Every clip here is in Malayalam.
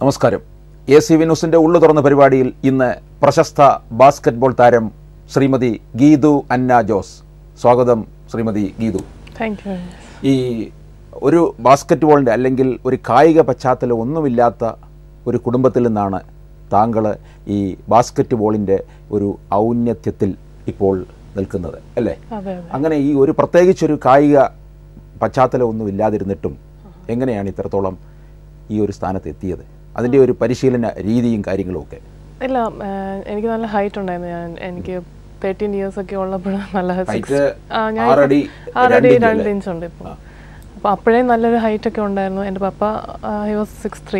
നമസ്കാരം എ സി വി ന്യൂസിന്റെ ഉള്ളു തുറന്ന പരിപാടിയിൽ ഇന്ന് പ്രശസ്ത ബാസ്കറ്റ്ബോൾ താരം ശ്രീമതി ഗീതു അന്ന ജോസ് സ്വാഗതം ശ്രീമതി ഗീതു താങ്ക് യു ഈ ഒരു ബാസ്കറ്റ്ബോളിൻ്റെ അല്ലെങ്കിൽ ഒരു കായിക പശ്ചാത്തലം ഒന്നുമില്ലാത്ത ഒരു കുടുംബത്തിൽ നിന്നാണ് താങ്കൾ ഈ ബാസ്കറ്റ്ബോളിൻ്റെ ഒരു ഔന്നത്യത്തിൽ ഇപ്പോൾ നിൽക്കുന്നത് അല്ലേ അതെ അതെ അങ്ങനെ ഈ ഒരു പ്രത്യേകിച്ചൊരു കായിക പശ്ചാത്തലം ഒന്നും ഇല്ലാതിരുന്നിട്ടും എങ്ങനെയാണ് ഇത്രത്തോളം ഈ ഒരു സ്ഥാനത്ത് എത്തിയത് അതിൻ്റെ ഒരു പരിശീലന രീതിയും കാര്യങ്ങളും ഒക്കെ ഇല്ല ആ, എനിക്ക് നല്ല ഹൈറ്റ് ഉണ്ടായിരുന്നു ഞാൻ എനിക്ക് തേർട്ടീൻ ഇയേഴ്സ് ഒക്കെ ഉള്ളപ്പോൾ നല്ല Height six- ആ, ഞാൻ ആറടി ആറടി രണ്ട് ഇഞ്ച് രണ്ട് അല്ലേ? ഇഞ്ച് ഉണ്ട് ഇപ്പോൾ അപ്പോൾ അപ്പോഴേ നല്ലൊരു ഹൈറ്റ് ഒക്കെ ഉണ്ടായിരുന്നു എൻ്റെ പപ്പ ഹി വാസ് സിക്സ് ത്രീ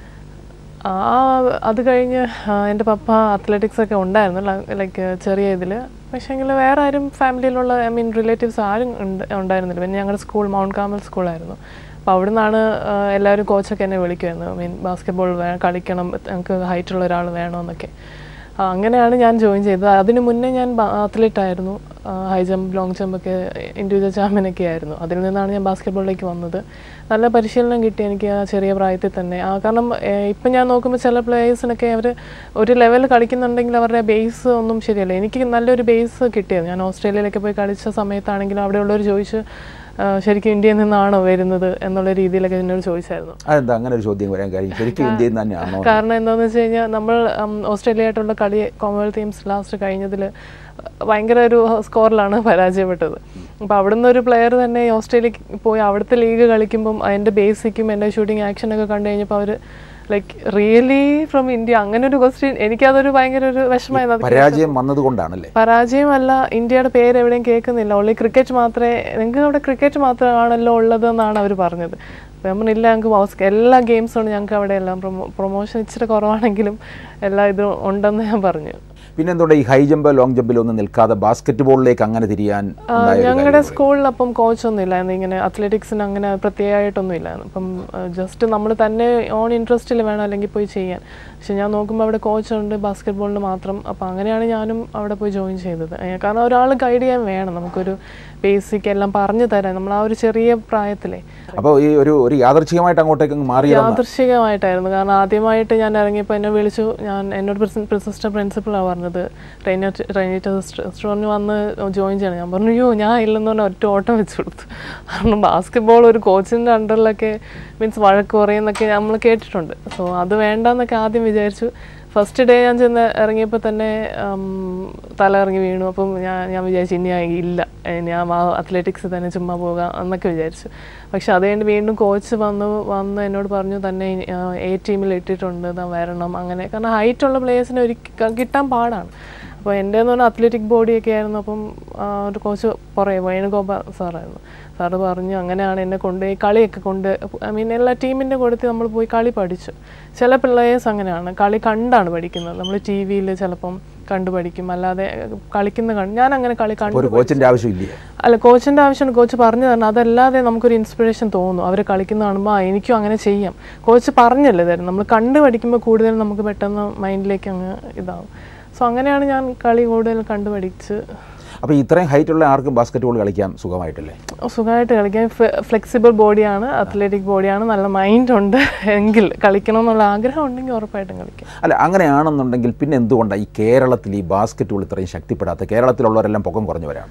ആ അത് കഴിഞ്ഞ് ആ, എൻ്റെ പപ്പ അത്ലറ്റിക്സ് ഒക്കെ ഉണ്ടായിരുന്നു ലൈക്ക് ചെറിയ ഇതിൽ പക്ഷേങ്കിൽ വേറെ ആരും ഫാമിലിയിലുള്ള ഐ മീൻ റിലേറ്റീവ്സ് ആരും ഉണ്ട് ഉണ്ടായിരുന്നില്ല പിന്നെ ഞങ്ങളുടെ സ്കൂൾ മൗണ്ട് കാമൽ സ്കൂളായിരുന്നു അപ്പോൾ അവിടെ നിന്നാണ് എല്ലാവരും കോച്ചൊക്കെ എന്നെ വിളിക്കുമായിരുന്നു ഐ മീൻ ബാസ്കറ്റ്ബോൾ വേ കളിക്കണം ഞങ്ങൾക്ക് ഹൈറ്റുള്ള ഒരാൾ വേണമെന്നൊക്കെ ആ, അങ്ങനെയാണ് ഞാൻ ജോയിൻ ചെയ്തത് അതിന് മുന്നേ ഞാൻ അത്ലറ്റ് ആയിരുന്നു ഹൈ ജമ്പ് ലോങ് ജമ്പ് ഒക്കെ ഇൻഡിവിജ്വൽ ചാമ്പ്യനൊക്കെ ആയിരുന്നു അതിൽ നിന്നാണ് ഞാൻ ബാസ്കറ്റ്ബോളിലേക്ക് വന്നത് നല്ല പരിശീലനം കിട്ടി എനിക്ക് ആ ചെറിയ പ്രായത്തിൽ തന്നെ ആ കാരണം ഏഹ്, ഇപ്പം ഞാൻ നോക്കുമ്പോൾ ചില പ്ലേയേഴ്സിനൊക്കെ അവർ ഒരു ലെവൽ കളിക്കുന്നുണ്ടെങ്കിൽ അവരുടെ ബേസ് ഒന്നും ശരിയല്ല എനിക്ക് നല്ലൊരു ബേസ് കിട്ടിയത് ഞാൻ ഓസ്ട്രേലിയയിലൊക്കെ പോയി കളിച്ച സമയത്താണെങ്കിലും അവിടെയുള്ളവർ ചോദിച്ച് ആ, ശരിക്കും ഇന്ത്യയിൽ നിന്നാണോ വരുന്നത് എന്നുള്ള രീതിയിലൊക്കെ എന്നോട് ചോദിച്ചായിരുന്നു അതെന്താ അങ്ങനെ ഒരു ചോദ്യം വരാൻ കാര്യം ശരിക്കും ഇന്ത്യയിൽ നിന്ന് തന്നെയാണോ കാരണം എന്താണെന്ന് വെച്ച് കഴിഞ്ഞാൽ നമ്മൾ ഉം, ഓസ്ട്രേലിയ ആയിട്ടുള്ള കളി കോമൺവെൽത്ത് ഗെയിംസ് ലാസ്റ്റ് കഴിഞ്ഞതിൽ ഭയങ്കര ഒരു സ്കോറിലാണ് പരാജയപ്പെട്ടത് അപ്പോൾ അവിടുന്ന് ഒരു പ്ലെയർ തന്നെ ഓസ്ട്രേലിയക്ക് പോയി അവിടുത്തെ ലീഗ് കളിക്കുമ്പം അതിൻ്റെ ബേസിക്കും എൻ്റെ ഷൂട്ടിംഗ് ആക്ഷനൊക്കെ കണ്ടു കഴിഞ്ഞപ്പോൾ അവർ ലൈക്ക് റിയലി ഫ്രം ഇന്ത്യ അങ്ങനെ ഒരു ക്വസ്റ്റ്യൻ എനിക്കതൊരു ഭയങ്കര ഒരു വിഷമമായിരുന്നു അത് പരാജയം വന്നതുകൊണ്ടാണല്ലേ പരാജയമല്ല ഇന്ത്യയുടെ പേര് എവിടെയും കേൾക്കുന്നില്ല ഓൺലി ക്രിക്കറ്റ് മാത്രമേ നിങ്ങൾക്ക് അവിടെ ക്രിക്കറ്റ് മാത്രമാണല്ലോ ഉള്ളതെന്നാണ് അവർ പറഞ്ഞത് അപ്പോൾ നമ്മൾ ഇല്ല ഞങ്ങൾക്ക് ബാസ്ക് എല്ലാ ഗെയിംസും ഞങ്ങൾക്ക് അവിടെ എല്ലാം പ്രൊമോ പ്രൊമോഷൻ ഇച്ചിരി കുറവാണെങ്കിലും എല്ലാ ഇതും ഉണ്ടെന്ന് ഞാൻ പറഞ്ഞു പിന്നെ എന്തുകൊണ്ട് ഈ ഹൈ ജമ്പ് ലോങ് ജമ്പിലൊന്നും നിൽക്കാതെ ബാസ്കറ്റ് ബോളിലേക്ക് അങ്ങനെ തിരിയാൻ ഉണ്ടായ ഒരു ഞങ്ങളുടെ കാര്യം? സ്കൂളിൽ അപ്പം കോച്ചൊന്നും ഇല്ലായിരുന്നു ഇങ്ങനെ അത്ലറ്റിക്സിന് അങ്ങനെ പ്രത്യേകമായിട്ടൊന്നും ഇല്ലായിരുന്നു അപ്പം ജസ്റ്റ് നമ്മൾ തന്നെ ഓൺ ഇൻട്രസ്റ്റിൽ വേണം അല്ലെങ്കിൽ പോയി ചെയ്യാൻ പക്ഷെ ഞാൻ നോക്കുമ്പോൾ അവിടെ കോച്ചുണ്ട് ബാസ്കറ്റ് ബോളിന് മാത്രം അപ്പം അങ്ങനെയാണ് ഞാനും അവിടെ പോയി ജോയിൻ ചെയ്തത് ഏ, കാരണം ഒരാൾ ഗൈഡ് ചെയ്യാൻ വേണം നമുക്കൊരു ബേസിക് എല്ലാം പറഞ്ഞു തരാൻ നമ്മൾ ആ ഒരു ചെറിയ പ്രായത്തിലേ അപ്പോൾ ഈ ഒരു ഒരു യാദർച്ഛികമായിട്ട് അങ്ങോട്ടേക്ക് അങ്ങ് മാറിയതാണ് യാദൃശികമായിട്ടായിരുന്നു കാരണം ആദ്യമായിട്ട് ഞാൻ ഇറങ്ങിയപ്പോൾ എന്നെ വിളിച്ചു ഞാൻ എന്നോട് സിസ്റ്റർ പ്രിൻസിപ്പളാണ് പറഞ്ഞത് ട്രെയിനർ ട്രെയിനേറ്റർ സിസ്റ്ററിന് വന്ന് ജോയിൻ ചെയ്യണം ഞാൻ പറഞ്ഞു അയ്യോ ഞാൻ ഇല്ലെന്ന് പറഞ്ഞാൽ ഒറ്റ ഓട്ടം വെച്ച് കൊടുത്തു കാരണം ബാസ്കറ്റ് ബോൾ ഒരു കോച്ചിൻ്റെ അണ്ടറിലൊക്കെ മീൻസ് വഴക്ക് കുറയുന്നൊക്കെ നമ്മൾ കേട്ടിട്ടുണ്ട് സോ അത് വേണ്ടെന്നൊക്കെ ആദ്യം വിചാരിച്ചു ഫസ്റ്റ് ഡേ ഞാൻ ചെന്ന് ഇറങ്ങിയപ്പോൾ തന്നെ ഉം, തല ഇറങ്ങി വീണു അപ്പം ഞാൻ ഞാൻ വിചാരിച്ചു ഇനി ആ ഇല്ല ഏ, ഞാൻ ആ അത്ലറ്റിക്സ് തന്നെ ചുമ്മാ പോകാം എന്നൊക്കെ വിചാരിച്ചു പക്ഷെ അത് കഴിഞ്ഞ് വീണ്ടും കോച്ച് വന്നു വന്ന് എന്നോട് പറഞ്ഞു തന്നെ ഇനി, ആ, എ ടീമിൽ ഇട്ടിട്ടുണ്ട് ഇതാ വരണം അങ്ങനെ കാരണം ഹൈറ്റ് ഉള്ള പ്ലേയേഴ്സിന് ഒരിക്കൽ കിട്ടാൻ പാടാണ് അപ്പോൾ എൻ്റെ എന്ന് പറഞ്ഞാൽ അത്ലറ്റിക് ബോഡിയൊക്കെ ആയിരുന്നു അപ്പം ആ, ഒരു കോച്ച് പുറകെ വേണുഗോപാൽ സാറായിരുന്നു സാറ് പറഞ്ഞു അങ്ങനെയാണ് എന്നെ കൊണ്ടുപോയി കളിയൊക്കെ കൊണ്ട് ഐ മീൻ എല്ലാ ടീമിൻ്റെ കൊടുത്ത് നമ്മൾ പോയി കളി പഠിച്ചു ചില പിള്ളേഴ്സ് അങ്ങനെയാണ് കളി കണ്ടാണ് പഠിക്കുന്നത് നമ്മൾ ടി വിയിൽ ചിലപ്പം കണ്ടു പഠിക്കും അല്ലാതെ കളിക്കുന്ന കണ്ട് ഞാൻ അങ്ങനെ കളി കണ്ടു ഒരു കോച്ചിന്റെ ആവശ്യമില്ലേ അല്ല കോച്ചിൻ്റെ ആവശ്യമാണ് കോച്ച് പറഞ്ഞു തരണം അതല്ലാതെ നമുക്കൊരു ഇൻസ്പിറേഷൻ തോന്നും അവർ കളിക്കുന്ന കാണുമ്പോൾ ആ എനിക്കും അങ്ങനെ ചെയ്യാം കോച്ച് പറഞ്ഞല്ലേ തരും നമ്മൾ കണ്ട് പഠിക്കുമ്പോൾ കൂടുതൽ നമുക്ക് പെട്ടെന്ന് മൈൻഡിലേക്ക് അങ്ങ് ഇതാവും സോ അങ്ങനെയാണ് ഞാൻ കളി കൂടുതൽ കണ്ടു പഠിച്ച് അപ്പോൾ ഇത്രയും ഹൈറ്റ് ഉള്ള ആർക്കും ബാസ്കറ്റ് ബോൾ കളിക്കാം സുഖമായിട്ടല്ലേ സുഖമായിട്ട് കളിക്കാൻ ഫ്ലെക്സിബിൾ ബോഡിയാണ് അത്ലറ്റിക് ബോഡിയാണ് നല്ല മൈൻഡ് ഉണ്ട് എങ്കിൽ കളിക്കണം എന്നുള്ള ആഗ്രഹം ഉണ്ടെങ്കിൽ ഉറപ്പായിട്ടും കളിക്കാം അല്ല അങ്ങനെയാണെന്നുണ്ടെങ്കിൽ പിന്നെ എന്തുകൊണ്ടാണ് ഈ കേരളത്തിൽ ഈ ബാസ്കറ്റ് ബോൾ ഇത്രയും ശക്തിപ്പെടാത്ത കേരളത്തിലുള്ളവരെല്ലാം പൊക്കം കുറഞ്ഞവരാണ്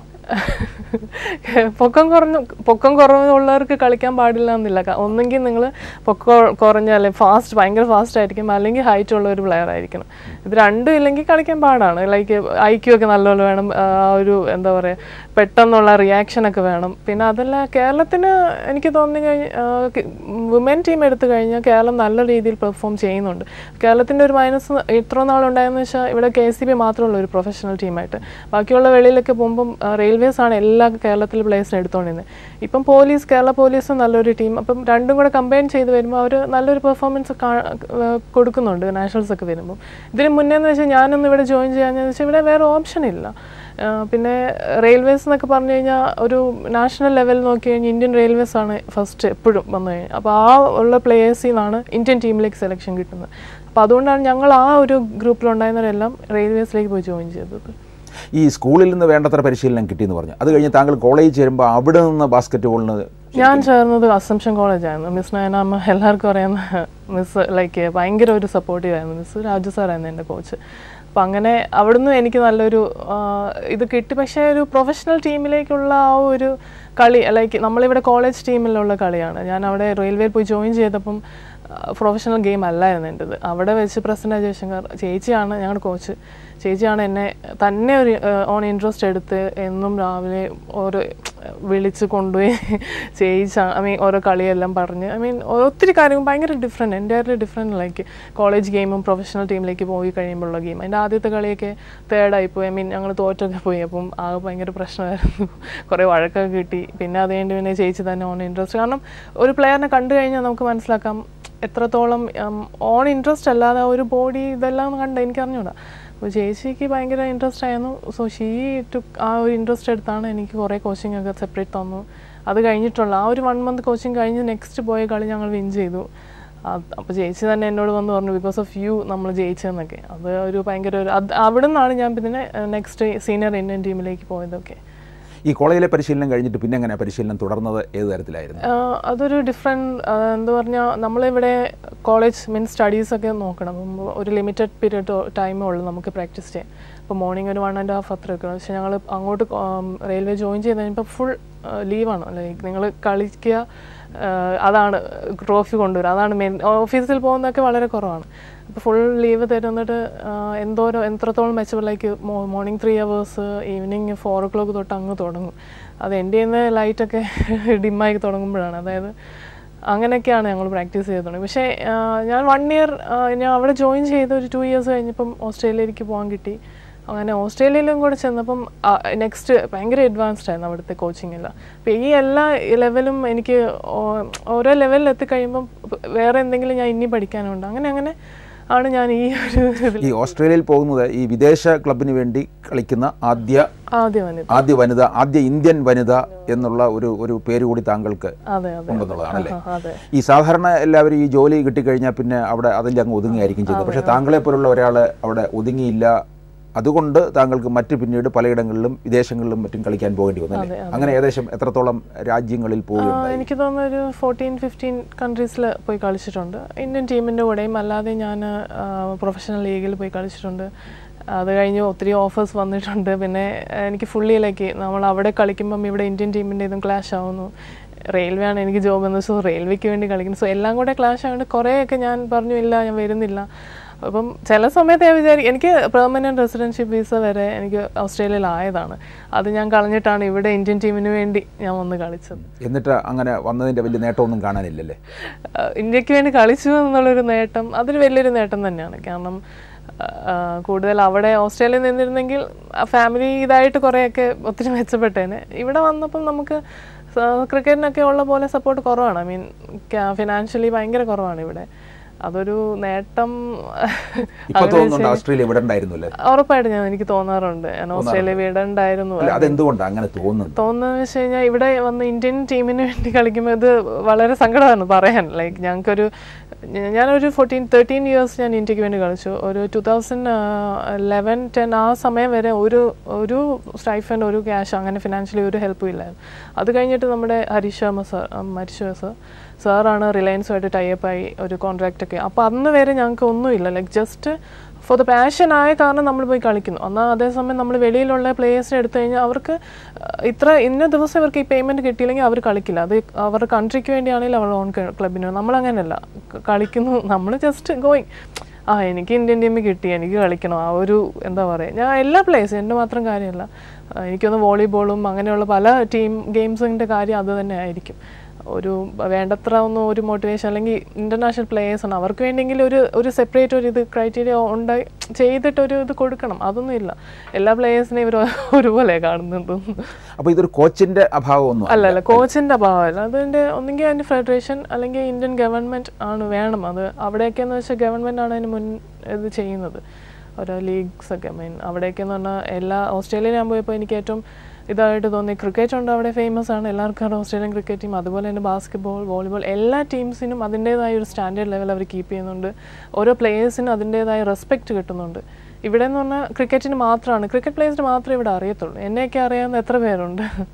പൊക്കം കുറഞ്ഞ പൊക്കം കുറവുള്ളവർക്ക് കളിക്കാൻ പാടില്ല എന്നില്ല ക- ഒന്നെങ്കിൽ നിങ്ങൾ പൊക്കം കുറഞ്ഞ അല്ലെ ഫാസ്റ്റ് ഭയങ്കര ഫാസ്റ്റ് ആയിരിക്കും അല്ലെങ്കിൽ ഹൈറ്റ് ഉള്ള ഒരു പ്ലെയർ ആയിരിക്കണം ഇത് രണ്ടും ഇല്ലെങ്കിൽ കളിക്കാൻ പാടാണ് ലൈക്ക് ഐ ക്യു ഒക്കെ നല്ലപോലെ വേണം ആ ഒരു എന്താ പറയുക പെട്ടെന്നുള്ള റിയാക്ഷൻ ഒക്കെ വേണം പിന്നെ അതല്ല കേരളത്തിന് എനിക്ക് തോന്നി കഴിഞ്ഞ വുമൻ ടീം എടുത്തു കഴിഞ്ഞാൽ കേരളം നല്ല രീതിയിൽ പെർഫോം ചെയ്യുന്നുണ്ട് കേരളത്തിൻ്റെ ഒരു മൈനസ് ഇത്ര നാളുണ്ടായെന്ന് വെച്ചാൽ ഇവിടെ കെ സി ബി മാത്രമുള്ള ഒരു പ്രൊഫഷണൽ ടീമായിട്ട് ബാക്കിയുള്ള വെളിയിലൊക്കെ പോകുമ്പം റെയിൽവേസ് ആണ് എല്ലാ കേരളത്തിലെ പ്ലേയേഴ്സിനെ എടുത്തുകൊണ്ടിരുന്നത് ഇപ്പം പോലീസ് കേരള പോലീസും നല്ലൊരു ടീം അപ്പം രണ്ടും കൂടെ കമ്പൈൻ ചെയ്ത് വരുമ്പോൾ അവർ നല്ലൊരു പെർഫോമൻസ് കൊടുക്കുന്നുണ്ട് നാഷണൽസ് ഒക്കെ വരുമ്പോൾ ഇതിന് മുന്നേ എന്ന് വെച്ചാൽ ഞാനൊന്ന് ഇവിടെ ജോയിൻ ചെയ്യാന്ന് വെച്ചാൽ ഇവിടെ വേറെ ഓപ്ഷൻ ഇല്ല ആ, പിന്നെ റെയിൽവേസ് എന്നൊക്കെ പറഞ്ഞു കഴിഞ്ഞാൽ ഒരു നാഷണൽ ലെവൽ നോക്കി കഴിഞ്ഞാൽ ഇന്ത്യൻ റെയിൽവേസ് ആണ് ഫസ്റ്റ് എപ്പോഴും വന്നു കഴിഞ്ഞാൽ അപ്പോൾ ആ ഉള്ള പ്ലേയേഴ്സിൽ നിന്നാണ് ഇന്ത്യൻ ടീമിലേക്ക് സെലക്ഷൻ കിട്ടുന്നത് അപ്പോൾ അതുകൊണ്ടാണ് ഞങ്ങൾ ആ ഒരു ഗ്രൂപ്പിലുണ്ടായിരുന്നവരെല്ലാം റെയിൽവേസിലേക്ക് പോയി ജോയിൻ ചെയ്തത് ഈ സ്കൂളിൽ നിന്ന് വേണ്ടത്ര പരിശീലനം കിട്ടിയെന്ന് പറഞ്ഞു അത് കഴിഞ്ഞ് താങ്കൾ കോളേജ് ചേരുമ്പോൾ അവിടെ നിന്ന് ബാസ്കറ്റ് ബോളിന് ഞാൻ ചേർന്നത് അസംഷൻ കോളേജായിരുന്നു മിസ് നയനാമ്മ എല്ലാവർക്കും അറിയാവുന്ന മിസ് ലൈക്ക് ഭയങ്കര ഒരു സപ്പോർട്ടീവ് ആയിരുന്നു മിസ് രാജു സാറായിരുന്നു എൻ്റെ കോച്ച് അപ്പം അങ്ങനെ അവിടുന്ന് എനിക്ക് നല്ലൊരു ആ, ഇത് കിട്ടി പക്ഷേ ഒരു പ്രൊഫഷണൽ ടീമിലേക്കുള്ള ആ ഒരു കളി ലൈക്ക് നമ്മളിവിടെ കോളേജ് ടീമിലുള്ള കളിയാണ് ഞാൻ അവിടെ റെയിൽവേയിൽ പോയി ജോയിൻ ചെയ്തപ്പം പ്രൊഫഷണൽ ഗെയിം അല്ലായിരുന്നു എൻ്റെത് അവിടെ വെച്ച് പ്രസന്ന ജയശങ്കർ ചേച്ചിയാണ് ഞങ്ങളുടെ കോച്ച് ചേച്ചിയാണ് എന്നെ തന്നെ ഒരു ഓൺ ഇൻട്രസ്റ്റ് എടുത്ത് എന്നും രാവിലെ ഓരോ വിളിച്ച് കൊണ്ടുപോയി ചെയ്യിച്ച ഐ മീൻ ഓരോ കളിയെല്ലാം പറഞ്ഞ് ഐ മീൻ ഒത്തിരി കാര്യങ്ങൾ ഭയങ്കര different entirely different like college ഗെയിമും പ്രൊഫഷണൽ ടീമിലേക്ക് പോയി കഴിയുമ്പോഴുള്ള ഗെയിം അതിൻ്റെ ആദ്യത്തെ കളിയൊക്കെ തേർഡായി പോയി ഐ മീൻ ഞങ്ങൾ തോറ്റൊക്കെ പോയി അപ്പം ആകെ ഭയങ്കര പ്രശ്നമായിരുന്നു കുറേ വഴക്കൊക്കെ കിട്ടി പിന്നെ അത് കഴിഞ്ഞ് പിന്നെ ചേച്ചി തന്നെ ഓൺ ഇൻട്രസ്റ്റ് കാരണം ഒരു പ്ലെയറിനെ കണ്ടു കഴിഞ്ഞാൽ നമുക്ക് മനസ്സിലാക്കാം എത്രത്തോളം ഓൺ ഇൻട്രസ്റ്റ് അല്ലാതെ ആ ഒരു ബോഡി ഇതെല്ലാം കണ്ട് എനിക്ക് അറിഞ്ഞൂടാ അപ്പോൾ ചേച്ചിക്ക് ഭയങ്കര ഇൻട്രസ്റ്റ് ആയിരുന്നു സോ ഷീ ടു ആ ഒരു ഇൻട്രസ്റ്റ് എടുത്താണ് എനിക്ക് കുറേ കോച്ചിങ് ഒക്കെ സെപ്പറേറ്റ് തന്നു അത് കഴിഞ്ഞിട്ടുള്ള ആ ഒരു വൺ മന്ത് കോച്ചിങ് കഴിഞ്ഞ് നെക്സ്റ്റ് പോയ കളി ഞങ്ങൾ വിൻ ചെയ്തു അപ്പോൾ ചേച്ചി തന്നെ എന്നോട് വന്ന് പറഞ്ഞു ബിക്കോസ് ഓഫ് യു നമ്മൾ ജയിച്ചതെന്നൊക്കെ അത് ഒരു ഭയങ്കര ഒരു അത് അവിടെ നിന്നാണ് ഞാൻ പിന്നെ നെക്സ്റ്റ് സീനിയർ ഇന്ത്യൻ ടീമിലേക്ക് പോയതൊക്കെ ഈ കോളേജിലെ പരിശീലനം കഴിഞ്ഞിട്ട് പിന്നെ എങ്ങനെ പരിശീലനം തുടർന്നത് ഏത് തരത്തിലായിരുന്നു ആഹ് അതൊരു ഡിഫറെൻറ്റ് എന്താ പറഞ്ഞാൽ നമ്മളിവിടെ കോളേജ് മീൻസ് സ്റ്റഡീസ് ഒക്കെ നോക്കണം അപ്പം ഒരു ലിമിറ്റഡ് പീരീഡ് ടൈമേ ഉള്ളൂ നമുക്ക് പ്രാക്ടീസ് ചെയ്യാൻ ഇപ്പോൾ മോർണിംഗ് ഒരു വൺ ആൻഡ് ഹാഫ് അത്ര ഒക്കെ പക്ഷേ ഞങ്ങൾ അങ്ങോട്ട് റെയിൽവേ ജോയിൻ ചെയ്ത് കഴിഞ്ഞപ്പോൾ ഫുൾ ലീവാണ് ലൈക്ക് നിങ്ങൾ കളിക്കുക ആഹ് അതാണ് ട്രോഫി കൊണ്ടുവരിക അതാണ് മെയിൻ ഓഫീസിൽ പോകുന്നതൊക്കെ വളരെ കുറവാണ് അപ്പോൾ ഫുൾ ലീവ് തരുന്നിട്ട് ആഹ് എന്തോരം എത്രത്തോളം മെച്ചപ്പെട്ട morning three hours evening four o'clock തൊട്ട് അങ്ങ് തുടങ്ങും അത് എൻ്റെ നിന്ന് ലൈറ്റൊക്കെ ഡിമ്മായി തുടങ്ങുമ്പോഴാണ് അതായത് അങ്ങനെയൊക്കെയാണ് ഞങ്ങൾ പ്രാക്ടീസ് ചെയ്ത് തുടങ്ങി പക്ഷേ ആഹ് ഞാൻ വൺ ഇയർ ഞാൻ അവിടെ ജോയിൻ ചെയ്ത് ഒരു ടു ഇയേഴ്സ് കഴിഞ്ഞപ്പം ഓസ്ട്രേലിയയിലേക്ക് പോകാൻ കിട്ടി അങ്ങനെ ഓസ്ട്രേലിയയിലും കൂടെ ചെന്നപ്പം നെക്സ്റ്റ് ഭയങ്കര അഡ്വാൻസ്ഡ് ആയിരുന്നു അവിടുത്തെ കോച്ചിങ് എല്ലാം അപ്പോൾ ഈ എല്ലാ ലെവലും എനിക്ക് ഓ- ഓരോ ലെവലിൽ എത്തിക്കഴിയുമ്പം വേറെ എന്തെങ്കിലും ഞാൻ ഇനി പഠിക്കാനുണ്ട് അങ്ങനെ അങ്ങനെ ആണ് ഞാൻ ഈ ഒരു ഇതിൽ ഈ ഓസ്ട്രേലിയയിൽ പോകുന്നത് ഈ വിദേശ ക്ലബിന് വേണ്ടി കളിക്കുന്ന ആദ്യ ആദ്യം വന്നത് ആദ്യ വനിത ആദ്യ ഇന്ത്യൻ വനിത എന്നുള്ള ഒരു ഒരു പേര് കൂടി താങ്കൾക്ക് അതെ അതെ ഉണ്ടെന്നുള്ളതാണല്ലേ ആ, അതെ ഈ സാധാരണ എല്ലാവരും ഈ ജോലി കിട്ടിക്കഴിഞ്ഞാൽ പിന്നെ അവിടെ അതിൽ അങ്ങ് ഒതുങ്ങിയായിരിക്കും ചെയ്യുന്നത് പക്ഷേ താങ്കളെ പോലുള്ള ഒരാൾ അവിടെ ഒതുങ്ങിയില്ല അതുകൊണ്ട് താങ്കൾക്ക് മറ്റ് പിന്നീട് പലയിടങ്ങളിലും വിദേശങ്ങളിലും മറ്റും കളിക്കാൻ പോകേണ്ടി വന്നല്ലേ അങ്ങനെ ഏകദേശം എത്രത്തോളം രാജ്യങ്ങളിൽ ആ, പോവുകയുണ്ടായി എനിക്ക് തോന്നുന്നു ഒരു ഫോർട്ടീൻ ഫിഫ്റ്റീൻ കൺട്രീസിൽ പോയി കളിച്ചിട്ടുണ്ട് ഇന്ത്യൻ ടീമിൻ്റെ കൂടെയും അല്ലാതെ ഞാൻ പ്രൊഫഷണൽ ലീഗിൽ പോയി കളിച്ചിട്ടുണ്ട് അത് കഴിഞ്ഞ് ഒത്തിരി ഓഫേഴ്സ് വന്നിട്ടുണ്ട് പിന്നെ ആ, എനിക്ക് ഫുള്ളിയിലേക്ക് നമ്മൾ അവിടെ കളിക്കുമ്പം ഇവിടെ ഇന്ത്യൻ ടീമിൻ്റെ ഇതും ക്ലാഷ് ആവുന്നു റെയിൽവേ ആണ് എനിക്ക് ജോബ് എന്ന് സോ റെയിൽവേക്ക് വേണ്ടി കളിക്കുന്നു സോ എല്ലാം കൂടെ ക്ലാഷ് ആയതുകൊണ്ട് കുറേയൊക്കെ ഞാൻ പറഞ്ഞു ഇല്ല ഞാൻ വരുന്നില്ല അപ്പം ചില സമയത്ത് ഞാൻ വിചാരിക്കും എനിക്ക് പെർമനൻറ്റ് റെസിഡൻഷിപ്പ് വിസ വരെ എനിക്ക് ഓസ്ട്രേലിയയിലായതാണ് അത് ഞാൻ കളഞ്ഞിട്ടാണ് ഇവിടെ ഇന്ത്യൻ ടീമിന് വേണ്ടി ഞാൻ വന്ന് കളിച്ചത് എന്നിട്ട് അങ്ങനെ വന്നതിൻ്റെ വലിയ നേട്ടമൊന്നും കാണാനില്ലല്ലേ ആഹ് ഇന്ത്യക്ക് വേണ്ടി കളിച്ചു എന്നുള്ളൊരു നേട്ടം അതൊരു വലിയൊരു നേട്ടം തന്നെയാണ് കാരണം ആഹ് കൂടുതൽ അവിടെ ഓസ്ട്രേലിയയിൽ നിന്നിരുന്നെങ്കിൽ ഫാമിലി ഇതായിട്ട് കുറേയൊക്കെ ഒത്തിരി മെച്ചപ്പെട്ടേനെ ഇവിടെ വന്നപ്പം നമുക്ക് ക്രിക്കറ്റിനൊക്കെ ഉള്ള പോലെ സപ്പോർട്ട് കുറവാണ് ഐ മീൻ ഫിനാൻഷ്യലി ഭയങ്കര കുറവാണ് ഇവിടെ അതൊരു നേട്ടം ഇപ്പൊ തോന്നുന്നുണ്ട് ഓസ്ട്രേലിയ വിടണ്ടായിരുന്നു അല്ലേ ഉറപ്പായിട്ട് ഞാൻ എനിക്ക് തോന്നാറുണ്ട് ഞാൻ ഓസ്ട്രേലിയ വിടണ്ടായിരുന്നു അല്ല അതെന്തുകൊണ്ടാണ് അങ്ങനെ തോന്നുന്നത് തോന്നുന്നത് വെച്ച് കഴിഞ്ഞാൽ ഇവിടെ വന്ന് ഇന്ത്യൻ ടീമിന് വേണ്ടി കളിക്കുമ്പോൾ ഇത് വളരെ സങ്കടമാണ് പറയാൻ ലൈക്ക് ഞങ്ങൾക്കൊരു ഞ- ഞാനൊരു ഫോർട്ടീൻ തേർട്ടീൻ ഇയേഴ്സ് ഞാൻ ഇന്ത്യക്ക് വേണ്ടി കളിച്ചു ഒരു ടു തൗസൻഡ് ലെവൻ ടെൻ ആ സമയം വരെ ഒരു ഒരു സ്റ്റൈഫൻഡ് ഒരു ക്യാഷ് അങ്ങനെ ഫിനാൻഷ്യലി ഒരു ഹെൽപ്പും ഇല്ലായിരുന്നു അത് കഴിഞ്ഞിട്ട് നമ്മുടെ ഹരീഷ് ശർമ്മ സാർ മരിച്ചു സാർ സാറാണ് റിലയൻസുമായിട്ട് ടൈപ്പായി ഒരു കോൺട്രാക്റ്റ് ഒക്കെ അപ്പോൾ അന്ന് വരെ ഞങ്ങൾക്ക് ഒന്നുമില്ല like just for the passion ആയ കാരണം നമ്മൾ പോയി കളിക്കുന്നു എന്നാൽ അതേസമയം നമ്മൾ വെളിയിലുള്ള പ്ലേയേഴ്സിനെ എടുത്തു കഴിഞ്ഞാൽ അവർക്ക് അഹ് ഇത്ര ഇന്ന ദിവസം ഇവർക്ക് ഈ പേയ്മെൻറ്റ് കിട്ടിയില്ലെങ്കിൽ അവർ കളിക്കില്ല അത് അവരുടെ കൺട്രിക്ക് വേണ്ടിയാണെങ്കിൽ അവർ ഓൺ ക്ലബിന് നമ്മളങ്ങനെയല്ല ക- കളിക്കുന്നു നമ്മൾ ജസ്റ്റ് ഗോയിങ് ആ എനിക്ക് ഇന്ത്യൻ ടീമിൽ കിട്ടി എനിക്ക് കളിക്കണം ആ ഒരു എന്താ പറയുക ഞാൻ എല്ലാ പ്ലേയേഴ്സും എൻ്റെ മാത്രം കാര്യമല്ല ആ, എനിക്കൊന്ന് വോളിബോളും അങ്ങനെയുള്ള പല ടീം ഗെയിംസിൻ്റെ കാര്യം അത് തന്നെ ആയിരിക്കും ഒരു വേണ്ടത്ര ഒന്നും ഒരു മോട്ടിവേഷൻ അല്ലെങ്കിൽ ഇന്റർനാഷണൽ പ്ലേയേഴ്സ് ആണ് അവർക്ക് വേണ്ടിയെങ്കിലും ഒരു ഒരു സെപ്പറേറ്റ് ഒരു ഇത് ക്രൈറ്റീരിയ ഉണ്ടായി ചെയ്തിട്ട് ഒരു ഇത് കൊടുക്കണം അതൊന്നും ഇല്ല എല്ലാ പ്ലേയേഴ്സിനെയും ഇവർ ഒരുപോലെ കാണുന്നത് അപ്പോൾ ഇതൊരു കോച്ചിന്റെ അഭാവമൊന്നും അല്ല അല്ല കോച്ചിന്റെ അഭാവമല്ല അതിന്റെ ഒന്നെങ്കിൽ അതിന്റെ ഫെഡറേഷൻ അല്ലെങ്കിൽ ഇന്ത്യൻ ഗവൺമെന്റ് ആണ് വേണം അത് അവിടെയൊക്കെ എന്ന് വെച്ചാൽ ഗവൺമെന്റ് ആണ് അതിന് മുൻ ഇത് ചെയ്യുന്നത് ഓരോ ലീഗ്സ് ഒക്കെ മീൻ അവിടെയൊക്കെ എന്ന് പറഞ്ഞാൽ എല്ലാ ഓസ്ട്രേലിയയിൽ ഞാൻ പോയപ്പോൾ എനിക്ക് ഏറ്റവും ഇതായിട്ട് തോന്നി ക്രിക്കറ്റ് ഉണ്ട് അവിടെ ഫേമസ് ആണ് എല്ലാവർക്കും അറിയാം ഓസ്ട്രേലിയൻ ക്രിക്കറ്റ് ടീം അതുപോലെ തന്നെ ബാസ്കറ്റ്ബോൾ വോളിബോൾ എല്ലാ ടീംസിനും അതിൻ്റേതായ ഒരു സ്റ്റാൻഡേർഡ് ലെവൽ അവർ കീപ്പ് ചെയ്യുന്നുണ്ട് ഓരോ പ്ലേയേഴ്സിനും അതിൻ്റേതായ റെസ്പെക്റ്റ് കിട്ടുന്നുണ്ട് ഇവിടെ എന്ന് പറഞ്ഞാൽ ക്രിക്കറ്റിന് മാത്രമാണ് ക്രിക്കറ്റ് പ്ലേയേഴ്സിന് മാത്രമേ ഇവിടെ അറിയത്തുള്ളൂ എന്നെയൊക്കെ അറിയാവുന്ന എത്ര പേരുണ്ട്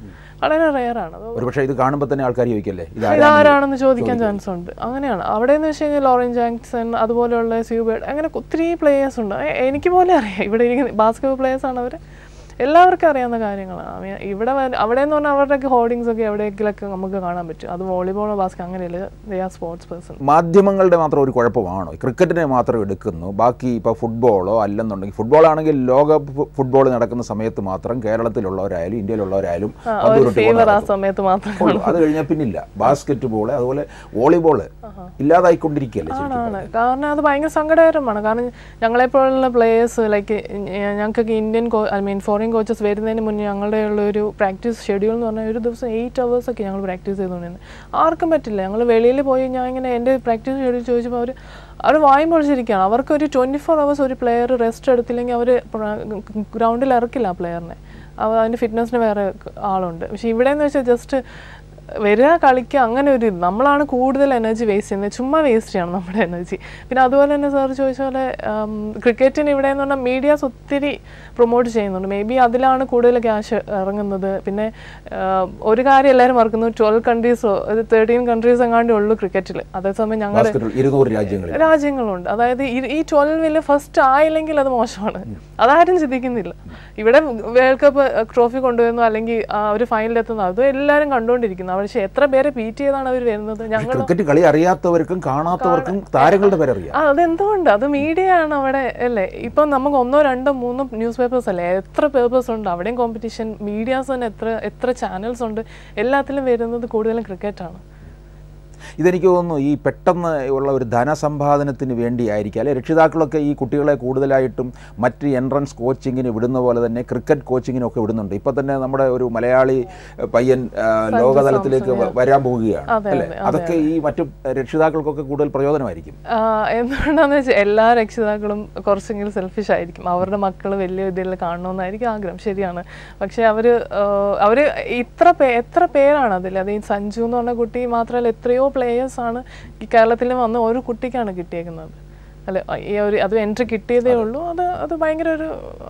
വളരെ റെയറാണ് അത് ഒരുപക്ഷെ ഇത് കാണുമ്പോൾ തന്നെ ആൾക്കാർ ചോദിക്കല്ലേ ഇതാരാണ് ഇതാരാണെന്ന് ചോദിക്കാൻ ചാൻസ് ഉണ്ട് അങ്ങനെയാണ് അവിടെ എന്ന് വെച്ച് കഴിഞ്ഞാൽ ലോറൻ ജാങ്സൺ അതുപോലെയുള്ള സ്യൂബേർഡ് അങ്ങനെ ഒത്തിരി പ്ലേയേഴ്സ് ഉണ്ട് എ- എനിക്ക് പോലെ അറിയാം ഇവിടെ ഇരിക്കുന്ന ബാസ്കറ്റ് പ്ലേയേഴ്സ് ആണ് അവർ എല്ലാവർക്കും അറിയാവുന്ന കാര്യങ്ങളാണ് I mean, ഇവിടെ വ- അവിടെ എന്ന് പറഞ്ഞാൽ അവരുടെയൊക്കെ ഹോർഡിങ്സ് ഒക്കെ എവിടെയെങ്കിലൊക്കെ നമുക്ക് കാണാൻ പറ്റും അത് വോളിബോളോ ബാസ്കറ്റ് അങ്ങനെയല്ല ദേ ആർ സ്പോർട്സ് പേഴ്സൺ മാധ്യമങ്ങളുടെ മാത്രം ഒരു കുഴപ്പമാണോ ക്രിക്കറ്റിനെ മാത്രം എടുക്കുന്നു ബാക്കി ഇപ്പോൾ ഫുട്ബോളോ അല്ലെന്നുണ്ടെങ്കിൽ ഫുട്ബോൾ ആണെങ്കിൽ ലോക ഫുട്ബോൾ നടക്കുന്ന സമയത്ത് മാത്രം കേരളത്തിലുള്ളവരായാലും ഇന്ത്യയിലുള്ളവരായാലും പന്ത് ഒരു ഉരുട്ടി ഫേവർ ആ നടക്കും. സമയത്ത് മാത്രം ഉള്ളൂ. അത് കഴിഞ്ഞാൽ പിന്നില്ല ബാസ്കറ്റ് ബോൾ അതുപോലെ വോളിബോള് ഇല്ലാതായിക്കൊണ്ടിരിക്കുകയല്ലേ ശരിക്കും ആണ് കാരണം അത് ഭയങ്കര സങ്കടകരമാണ് കാരണം ഞങ്ങളെപ്പോലുള്ള പ്ലേയേഴ്സ് ലൈക്ക് ഞങ്ങൾക്കൊക്കെ Indian I mean foreign coaches വരുന്നതിന് മുന്നേ ഞങ്ങളുടെ ഉള്ള ഒരു പ്രാക്ടീസ് ഷെഡ്യൂൾ എന്ന് പറഞ്ഞാൽ ഒരു ദിവസം എയ്റ്റ് അവേഴ്സ് ഒക്കെ ഞങ്ങൾ പ്രാക്ടീസ് ചെയ്തുകൊണ്ടിരുന്നത് ആർക്കും പറ്റില്ല ഞങ്ങൾ വെളിയിൽ പോയി ഞാൻ ഇങ്ങനെ എൻ്റെ പ്രാക്ടീസ് ഷെഡ്യൂൾ ചോദിച്ചപ്പോൾ അവർ അവർ വായും പൊളിച്ചിരിക്കുകയാണ് അവർക്ക് ഒരു ട്വൻറ്റി ഫോർ അവേഴ്സ് ഒരു പ്ലെയർ റെസ്റ്റ് എടുത്തില്ലെങ്കിൽ അവർ ഗ്രൗണ്ടിൽ ഇറക്കില്ല ആ പ്ലെയറിനെ അവ അതിൻ്റെ ഫിറ്റ്നസ്സിന് വേറെ ആളുണ്ട് പക്ഷെ ഇവിടെ എന്ന് വെച്ചാൽ ജസ്റ്റ് വരിക കളിക്കുക അങ്ങനെ ഒരു ഇത് നമ്മളാണ് കൂടുതൽ എനർജി വേസ്റ്റ് ചെയ്യുന്നത് ചുമ്മാ വേസ്റ്റ് ചെയ്യണം നമ്മുടെ എനർജി പിന്നെ അതുപോലെ തന്നെ സാർ ചോദിച്ച പോലെ ക്രിക്കറ്റിന് ഇവിടെ എന്ന് പറഞ്ഞാൽ മീഡിയാസ് ഒത്തിരി പ്രൊമോട്ട് ചെയ്യുന്നുണ്ട് മേ ബി അതിലാണ് കൂടുതൽ ക്യാഷ് ഇറങ്ങുന്നത് പിന്നെ ആം, ഒരു കാര്യം എല്ലാവരും മറക്കുന്നു ട്വൽവ് കൺട്രീസോ ഒരു തേർട്ടീൻ കൺട്രീസ് എങ്ങാണ്ടേ ഉള്ളൂ ക്രിക്കറ്റിൽ അതേസമയം ഞങ്ങളുടെ ബാസ്കറ്റ് ഇരുന്നൂറ് രാജ്യങ്ങളിൽ രാജ്യങ്ങളുണ്ട് അതായത് ഈ- ഈ ട്വൽവിൽ ഫസ്റ്റ് ആയില്ലെങ്കിൽ അത് മോശമാണ് അതാരും ചിന്തിക്കുന്നില്ല ഇവിടെ വേൾഡ് കപ്പ് ട്രോഫി കൊണ്ടുവരുന്നു അല്ലെങ്കിൽ ആ, ഒരു ഫൈനലിൽ എത്തുന്നു അതും എല്ലാവരും കണ്ടുകൊണ്ടിരിക്കുന്നു പക്ഷെ എത്ര പേരെ ബീറ്റ് ചെയ്താണ് അവർ വരുന്നത് ഞങ്ങൾ ക്രിക്കറ്റ് കളി അറിയാത്തവർക്കും കാണാത്തവർക്കും താരങ്ങളുടെ പേരറിയാം ആ അതെന്തുകൊണ്ട് അത് മീഡിയ ആണ് അവിടെ അല്ലേ ഇപ്പം നമുക്ക് ഒന്നോ രണ്ടോ മൂന്നോ ന്യൂസ് പേപ്പേഴ്സ് അല്ലേ എത്ര പേപ്പേഴ്സ് ഉണ്ട് അവിടെയും കോമ്പറ്റീഷൻ മീഡിയാസ് തന്നെ എത്ര എത്ര ചാനൽസ് ഉണ്ട് എല്ലാത്തിലും വരുന്നത് കൂടുതലും ക്രിക്കറ്റാണ് ഇതെനിക്ക് തോന്നുന്നു ഈ പെട്ടെന്ന് ഉള്ള ഒരു ധനസമ്പാദനത്തിന് വേണ്ടിയായിരിക്കും അല്ലെ രക്ഷിതാക്കളൊക്കെ ഈ കുട്ടികളെ കൂടുതലായിട്ടും മറ്റ് എൻട്രൻസ് കോച്ചിങ്ങിന് വിടുന്ന പോലെ തന്നെ ക്രിക്കറ്റ് കോച്ചിങ്ങിനൊക്കെ വിടുന്നുണ്ട് ഇപ്പൊ തന്നെ നമ്മുടെ ഒരു മലയാളി എഹ്, പയ്യൻ ആ, ലോകതലത്തിലേക്ക് വ- വരാൻ പോവുകയാണ് അതെ, അല്ലേ അതെ, അതൊക്കെ ഈ മറ്റു രക്ഷിതാക്കൾക്കൊക്കെ കൂടുതൽ പ്രയോജനമായിരിക്കും ആ, എന്തുകൊണ്ടാന്ന് വെച്ചാൽ എല്ലാ രക്ഷിതാക്കളും കുറച്ചെങ്കിലും സെൽഫിഷ് ആയിരിക്കും അവരുടെ മക്കൾ വലിയ ഇതിൽ കാണണമെന്നായിരിക്കും ആഗ്രഹം ശരിയാണ് പക്ഷെ അവര് ആ, അവര് ഇത്ര പേ എത്ര പേരാണ് അതിൽ അത് ഈ സഞ്ജു എന്ന് പറഞ്ഞ കുട്ടി മാത്രമല്ല എത്രയോ പ്ലേയേഴ്സ് ആണ് ഈ കേരളത്തിൽ വന്ന് ഒരു കുട്ടിക്കാണ് കിട്ടിയേക്കുന്നത് അല്ലെ ഈ ഒരു അത് എൻട്രി കിട്ടിയതേ ഉള്ളൂ അത് അത് ഭയങ്കര ഒരു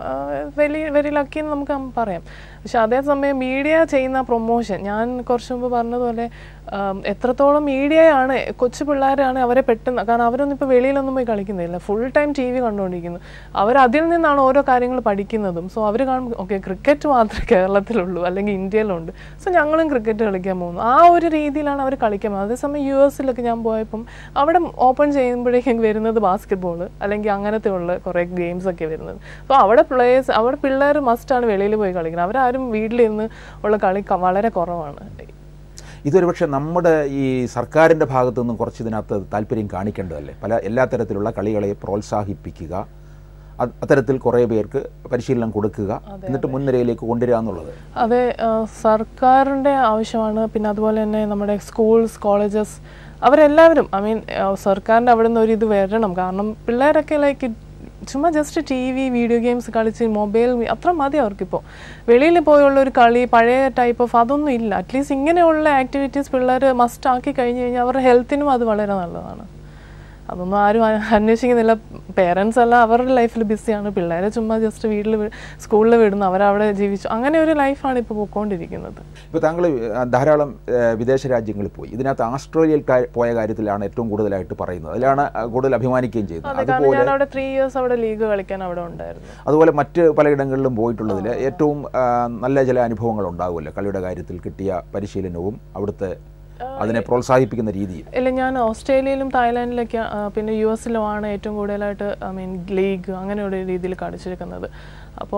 വെരി വെരി ലക്കി എന്ന് നമുക്ക് പറയാം പക്ഷെ അതേസമയം മീഡിയ ചെയ്യുന്ന പ്രൊമോഷൻ ഞാൻ കുറച്ച് മുമ്പ് പറഞ്ഞതുപോലെ ആം, എത്രത്തോളം മീഡിയയാണ് കൊച്ചു പിള്ളേരാണ് അവരെ പെട്ടെന്ന് കാരണം അവരൊന്നും ഇപ്പോൾ വെളിയിലൊന്നും പോയി കളിക്കുന്നില്ല ഫുൾ ടൈം ടി വി കണ്ടുകൊണ്ടിരിക്കുന്നു അവർ അതിൽ നിന്നാണ് ഓരോ കാര്യങ്ങൾ പഠിക്കുന്നതും സോ അവർ കാണും ഓക്കെ ക്രിക്കറ്റ് മാത്രമേ കേരളത്തിലുള്ളൂ അല്ലെങ്കിൽ ഇന്ത്യയിലുണ്ട് സോ ഞങ്ങളും ക്രിക്കറ്റ് കളിക്കാൻ പോകുന്നു ആ ഒരു രീതിയിലാണ് അവർ കളിക്കാൻ പോകുന്നത് അതേസമയം യു എസിലൊക്കെ ഞാൻ പോയപ്പം അവിടെ ഓപ്പൺ ചെയ്യുമ്പോഴേക്കും വരുന്നത് ബാസ്കറ്റ് ബോൾ അല്ലെങ്കിൽ അങ്ങനത്തെ ഉള്ള കുറേ ഗെയിംസ് ഒക്കെ വരുന്നത് അപ്പോൾ അവിടെ പ്ലേയേഴ്സ് അവിടെ പിള്ളേർ മസ്റ്റാണ് വെളിയിൽ പോയി കളിക്കുന്നത് അവരാരും വീട്ടിലിരുന്ന് ഉള്ള കളി ക- വളരെ കുറവാണ് ഇതൊരു പക്ഷേ നമ്മുടെ ഈ സർക്കാരിൻ്റെ ഭാഗത്തു നിന്നും കുറച്ച് ഇതിനകത്ത് താല്പര്യം കാണിക്കേണ്ടതല്ലേ പല എല്ലാ തരത്തിലുള്ള കളികളെ പ്രോത്സാഹിപ്പിക്കുക അത് അത്തരത്തിൽ കുറേ പേർക്ക് പരിശീലനം കൊടുക്കുക എന്നിട്ട് മുൻനിരയിലേക്ക് കൊണ്ടുവരിക എന്നുള്ളത് അതെ ആ, സർക്കാരിൻ്റെ ആവശ്യമാണ് പിന്നെ അതുപോലെ തന്നെ നമ്മുടെ സ്കൂൾസ് കോളേജസ് അവരെല്ലാവരും ഐ മീൻ സർക്കാരിൻ്റെ അവിടെ നിന്ന് ഒരു ഇത് വരണം കാരണം പിള്ളേരൊക്കെ ലൈക്ക് ചുമ്മാ just T V video games കളിച്ച് മൊബൈൽ അത്ര മതി അവർക്കിപ്പോൾ വെളിയിൽ പോയുള്ള ഒരു കളി പഴയ ടൈപ്പ് ഓഫ് അതൊന്നും ഇല്ല അറ്റ്ലീസ്റ്റ് ഇങ്ങനെയുള്ള ആക്ടിവിറ്റീസ് പിള്ളേർ മസ്റ്റ് ആക്കി കഴിഞ്ഞ് കഴിഞ്ഞാൽ അവരുടെ ഹെൽത്തിനും അത് വളരെ നല്ലതാണ് അതൊന്നും ആരും അ- അന്വേഷിക്കുന്നില്ല പേരൻസ് എല്ലാം അവരുടെ ലൈഫിൽ ബിസിയാണ് പിള്ളേരെ ചുമ്മാ ജസ്റ്റ് വീട്ടിൽ സ്കൂളിൽ വിടുന്നു അവരവിടെ ജീവിച്ചു അങ്ങനെ ഒരു ലൈഫാണ് ഇപ്പോൾ പോയിക്കൊണ്ടിരിക്കുന്നത് ഇപ്പോൾ താങ്കൾ ആ, ധാരാളം ആ, വിദേശ രാജ്യങ്ങളിൽ പോയി ഇതിനകത്ത് ആസ്ട്രേലിയയിൽ കാ- പോയ കാര്യത്തിലാണ് ഏറ്റവും കൂടുതലായിട്ട് പറയുന്നത് അതിലാണ് ആ, കൂടുതൽ അഭിമാനിക്കുകയും ചെയ്യുന്നത് അതെ കാരണം അതുപോലെ ഞാൻ അവിടെ ത്രീ ഇയേഴ്സ് അവിടെ ലീഗ് കളിക്കാൻ അവിടെ ഉണ്ടായിരുന്നു അതുപോലെ മറ്റ് പലയിടങ്ങളിലും പോയിട്ടുള്ളതിൽ ഏറ്റവും ആ, നല്ല ചില അനുഭവങ്ങൾ ഉണ്ടാകുമല്ലോ കളിയുടെ കാര്യത്തിൽ കിട്ടിയ പരിശീലനവും അവിടുത്തെ അതിനെ പ്രോത്സാഹിപ്പിക്കുന്ന രീതിയിൽ ഇല്ല ഞാൻ ഓസ്ട്രേലിയയിലും തായ്ലാൻഡിലൊക്കെ ആ, പിന്നെ യു എസിലുമാണ് ഏറ്റവും കൂടുതലായിട്ട് ഐ മീൻ ലീഗ് അങ്ങനെയുള്ള രീതിയിൽ കളിച്ചിരിക്കുന്നത് അപ്പോൾ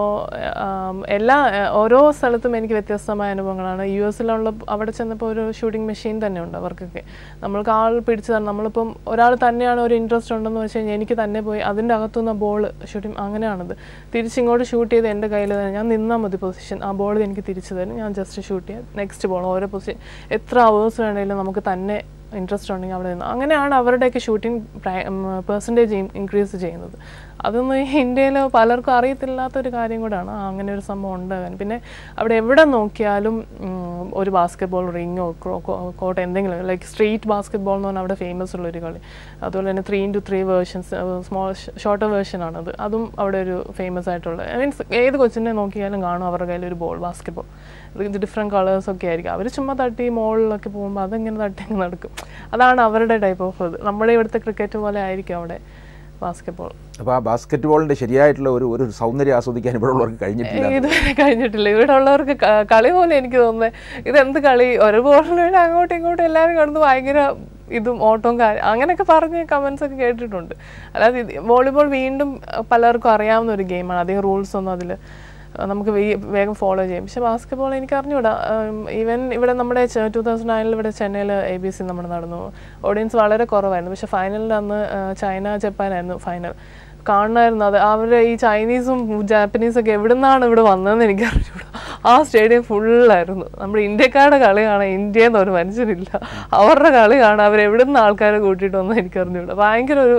എല്ലാ ആ, ഓരോ സ്ഥലത്തും എനിക്ക് വ്യത്യസ്തമായ അനുഭവങ്ങളാണ് യു എസിലുള്ള അവിടെ ചെന്നപ്പോൾ ഒരു ഷൂട്ടിംഗ് മെഷീൻ തന്നെ ഉണ്ട് അവർക്കൊക്കെ നമ്മൾക്ക് ആൾ പിടിച്ചു തന്നെ നമ്മളിപ്പം ഒരാൾ തന്നെയാണ് ഒരു ഇൻട്രസ്റ്റ് ഉണ്ടെന്ന് വെച്ച് കഴിഞ്ഞാൽ എനിക്ക് തന്നെ പോയി അതിൻ്റെ അകത്തുനിന്ന് ബോൾ ഷൂട്ടിംഗ് അങ്ങനെയാണത് തിരിച്ചിങ്ങോട്ട് ഷൂട്ട് ചെയ്ത് എൻ്റെ കയ്യിൽ തന്നെ ഞാൻ നിന്നാൽ മതി പൊസിഷൻ ആ ബോൾ എനിക്ക് തിരിച്ചു തരും ഞാൻ ജസ്റ്റ് ഷൂട്ട് ചെയ്യാം നെക്സ്റ്റ് ബോൾ ഓരോ പൊസിഷൻ എത്ര അവേഴ്സ് വേണമെങ്കിലും നമുക്ക് തന്നെ ഇൻട്രസ്റ്റ് ഉണ്ടെങ്കിൽ അവിടെ നിന്ന് അങ്ങനെയാണ് അവരുടെയൊക്കെ ഷൂട്ടിംഗ് പെർസെൻറ്റേജ് ഇൻക്രീസ് ചെയ്യുന്നത് അതൊന്നും ഈ ഇന്ത്യയിൽ പലർക്കും അറിയത്തില്ലാത്തൊരു കാര്യം കൂടാണ് ആ, അങ്ങനെ ഒരു സംഭവം ഉണ്ട് അങ്ങനെ. പിന്നെ അവിടെ എവിടെ നോക്കിയാലും ഉം, ഒരു ബാസ്കറ്റ് ബോൾ റിങ്ങോ കോട്ട് എന്തെങ്കിലും ലൈക്ക് സ്ട്രീറ്റ് ബാസ്കറ്റ് ബോൾ എന്ന് പറഞ്ഞാൽ അവിടെ ഫേമസ് ഉള്ളൊരു കളി അതുപോലെ തന്നെ three into three versions small shorter version ആണത് അതും അവിടെ ഒരു ഫേമസ് ആയിട്ടുള്ള മീൻസ് ഏത് കൊച്ചിനെ നോക്കിയാലും കാണും അവരുടെ കയ്യിൽ ഒരു ബോൾ ബാസ്കറ്റ് ബോൾ ഇത് ഡിഫറെൻറ്റ് കളേഴ്സ് ഒക്കെ ആയിരിക്കും അവർ ചുമ്മാ തട്ടി മോളിലൊക്കെ പോകുമ്പോൾ അതിങ്ങനെ തട്ടി അങ്ങ് നടക്കും അതാണ് അവരുടെ ടൈപ്പ് ഓഫ് ഇത് നമ്മുടെ ഇവിടുത്തെ ക്രിക്കറ്റ് പോലെ ആയിരിക്കും അവിടെ ബാസ്കറ്റ് ബോൾ അപ്പോൾ ആ ബാസ്ക്കറ്റ് ബോളിൻ്റെ ശരിയായിട്ടുള്ള ഒരു ഒരു സൗന്ദര്യം ആസ്വദിക്കാൻ ഇവിടെ ഉള്ളവർക്ക് കഴിഞ്ഞിട്ടില്ല ഇതുവരെ കഴിഞ്ഞിട്ടില്ല ഇവിടെ ഉള്ളവർക്ക് ക- കളി പോലെ എനിക്ക് തോന്നുന്നത് ഇതെന്ത് കളി ഒരു ബോളിന് വേണ്ടി അങ്ങോട്ടും ഇങ്ങോട്ടും എല്ലാവരും കിടന്ന് ഭയങ്കര ഇതും ഓട്ടവും കാര്യം അങ്ങനെയൊക്കെ പറഞ്ഞ് കമൻസ് ഒക്കെ കേട്ടിട്ടുണ്ട് അല്ലാതെ ഇത് വോളിബോൾ വീണ്ടും അഹ് പലർക്കും അറിയാവുന്ന ഒരു ഗെയിമാണ് അധികം റൂൾസ് ഒന്നും അതിൽ നമുക്ക് വേ- വേഗം ഫോളോ ചെയ്യും പക്ഷെ ബാസ്കറ്റ് ബോൾ എനിക്ക് അറിഞ്ഞൂടാ ഈവൻ ഇവിടെ നമ്മുടെ ടൂ തൗസൻഡ് നയനിൽ ഇവിടെ ചെന്നൈയിൽ എ ബി സി നമ്മൾ നടന്നു ഓഡിയൻസ് വളരെ കുറവായിരുന്നു പക്ഷെ ഫൈനലിൽ അന്ന് ആ, ചൈന ജപ്പാനായിരുന്നു ഫൈനൽ കാണണമായിരുന്നു അത് അവർ ഈ ചൈനീസും ജാപ്പനീസും ഒക്കെ എവിടെ നിന്നാണ് ഇവിടെ വന്നതെന്ന് എനിക്ക് അറിഞ്ഞൂടാ ആ സ്റ്റേഡിയം ഫുള്ളായിരുന്നു നമ്മുടെ ഇന്ത്യക്കാരുടെ കളി കാണാൻ ഇന്ത്യയിൽ ഒരു മനുഷ്യരില്ല അവരുടെ കളി കാണാൻ അവർ എവിടെ നിന്ന് ആൾക്കാരെ കൂട്ടിയിട്ട് വന്നു എനിക്ക് അറിഞ്ഞൂടാ ഭയങ്കര ഒരു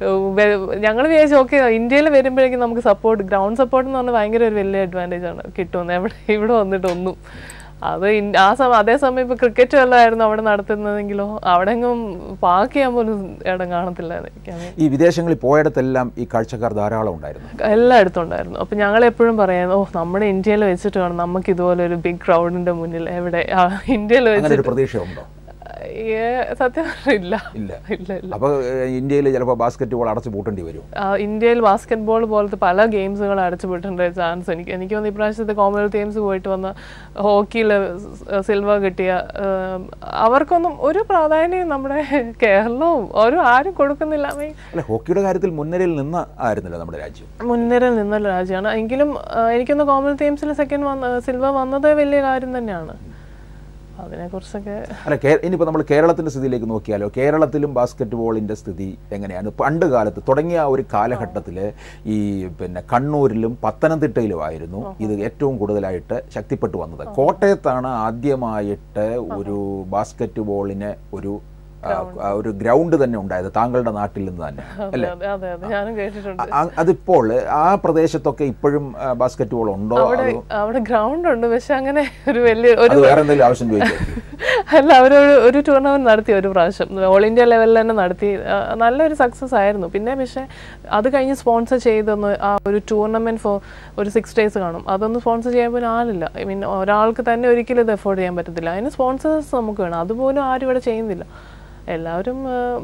ഞങ്ങൾ വിചാരിച്ചു ഓക്കെ ഇന്ത്യയിൽ വരുമ്പോഴേക്കും നമുക്ക് സപ്പോർട്ട് ഗ്രൗണ്ട് സപ്പോർട്ട് എന്ന് പറഞ്ഞാൽ ഭയങ്കര ഒരു വലിയ അഡ്വാൻറ്റേജ് ആണ് കിട്ടുന്നത് എവിടെ ഇവിടെ വന്നിട്ട് ഒന്നും അത് ഇൻ- ആ സമയം അതേസമയം ഇപ്പൊ ക്രിക്കറ്റ് വല്ലതായിരുന്നു അവിടെ നടത്തുന്നതെങ്കിലോ അവിടെ എങ്ങും പാക്ക് ചെയ്യാൻ പോലും ഇടം കാണത്തില്ലായിരുന്നു എനിക്ക് അങ്ങനെ ഈ വിദേശങ്ങളിൽ പോയിടത്തെല്ലാം ഈ കാഴ്ചക്കാർ ധാരാളം ഉണ്ടായിരുന്നു എല്ലായിടത്തും ഉണ്ടായിരുന്നു അപ്പൊ ഞങ്ങൾ എപ്പോഴും പറയാം ഓ നമ്മുടെ ഇന്ത്യയിൽ വെച്ചിട്ട് വേണം നമുക്ക് ഇതുപോലെ ഒരു ബിഗ് ക്രൗഡിന്റെ മുന്നിൽ എവിടെ ആ, ഇന്ത്യയിൽ അങ്ങനെ വെച്ചിട്ട് ഒരു പ്രതീക്ഷയുണ്ടോ ഏ, സത്യം പറഞ്ഞാ ഇല്ല ഇല്ല ഇല്ല ഇല്ല അപ്പോൾ ഇന്ത്യയിൽ ചിലപ്പോൾ ബാസ്ക്കറ്റ് ബോൾ അടച്ചു പൂട്ടേണ്ടി വരും ആ, ഇന്ത്യയിൽ ബാസ്കറ്റ് ബോൾ പോലത്തെ പല ഗെയിംസുകൾ അടച്ചുപെട്ടിട്ടുണ്ട് ചാൻസ് എനിക്ക് എനിക്ക് തോന്നുന്നു ഇപ്രാവശ്യത്തെ കോമൺവെൽത്ത് ഗെയിംസ് പോയിട്ട് വന്ന ഹോക്കിയിൽ സിൽവർ കിട്ടിയ ആ, അവർക്കൊന്നും ഒരു പ്രാധാന്യം നമ്മുടെ കേരളവും ഒരു ആരും കൊടുക്കുന്നില്ല I mean, അല്ല ഹോക്കിയുടെ കാര്യത്തിൽ മുൻനിരയിൽ നിന്ന് ആയിരുന്നല്ലോ നമ്മുടെ രാജ്യം മുൻനിരയിൽ നിന്നുള്ള രാജ്യമാണ് എങ്കിലും ആ, എനിക്കൊന്ന് കോമൺവെൽത്ത് ഗെയിംസിൽ സെക്കൻഡ് വന്ന സിൽവർ വന്നത് വലിയ കാര്യം തന്നെയാണ് അതിനെക്കുറിച്ചൊക്കെ അല്ല കേ ഇനിയിപ്പോൾ നമ്മൾ കേരളത്തിൻ്റെ സ്ഥിതിയിലേക്ക് നോക്കിയാലോ കേരളത്തിലും ബാസ്ക്കറ്റ് ബോളിൻ്റെ സ്ഥിതി എങ്ങനെയാണ് പണ്ട് കാലത്ത് തുടങ്ങിയ ആ ഒരു കാലഘട്ടത്തിൽ ഈ പിന്നെ കണ്ണൂരിലും പത്തനംതിട്ടയിലുമായിരുന്നു ഇത് ഏറ്റവും കൂടുതലായിട്ട് ശക്തിപ്പെട്ടു വന്നത് കോട്ടയത്താണ് ആദ്യമായിട്ട് ഒരു ബാസ്ക്കറ്റ് ബോളിന് ഒരു ആ, ആ, ഒരു ഗ്രൗണ്ട് തന്നെ ഉണ്ടായത് താങ്കളുടെ നാട്ടിൽ നിന്ന് തന്നെ അതെ അതെ അതെ അതെ ഞാനും കേട്ടിട്ടുണ്ട് അ- അതിപ്പോൾ ആ പ്രദേശത്തൊക്കെ ഇപ്പോഴും ആ, ബാസ്ക്കറ്റ് ബോൾ ഉണ്ടോ അവിടെ അതോ അവിടെ ഗ്രൗണ്ട് ഉണ്ട് പക്ഷെ അങ്ങനെ ഒരു വലിയ ഒരു അത് വേറെ എന്തെങ്കിലും ആവശ്യം ചോദിച്ചോ അല്ല അവരൊരു ഒരു ടൂർണമെന്റ് നടത്തി ഒരു പ്രാവശ്യം ഓൾ ഇന്ത്യ ലെവലിൽ തന്നെ നടത്തി ആ, നല്ലൊരു സക്സസ് ആയിരുന്നു പിന്നെ പക്ഷേ അത് കഴിഞ്ഞ് സ്പോൺസർ ചെയ്തൊന്ന് ആ ഒരു ടൂർണമെന്റ് ഫോർ ഒരു സിക്സ് ഡേയ്സ് കാണും അതൊന്നും സ്പോൺസർ ചെയ്യാൻ പോലും ആളില്ല ഐ മീൻ ഒരാൾക്ക് തന്നെ ഒരിക്കലും ഇത് എഫോർഡ് ചെയ്യാൻ പറ്റത്തില്ല അതിന് സ്പോൺസേഴ്സ് നമുക്ക് വേണം അതുപോലും ആരും ഇവിടെ ചെയ്യുന്നില്ല എല്ലാവരും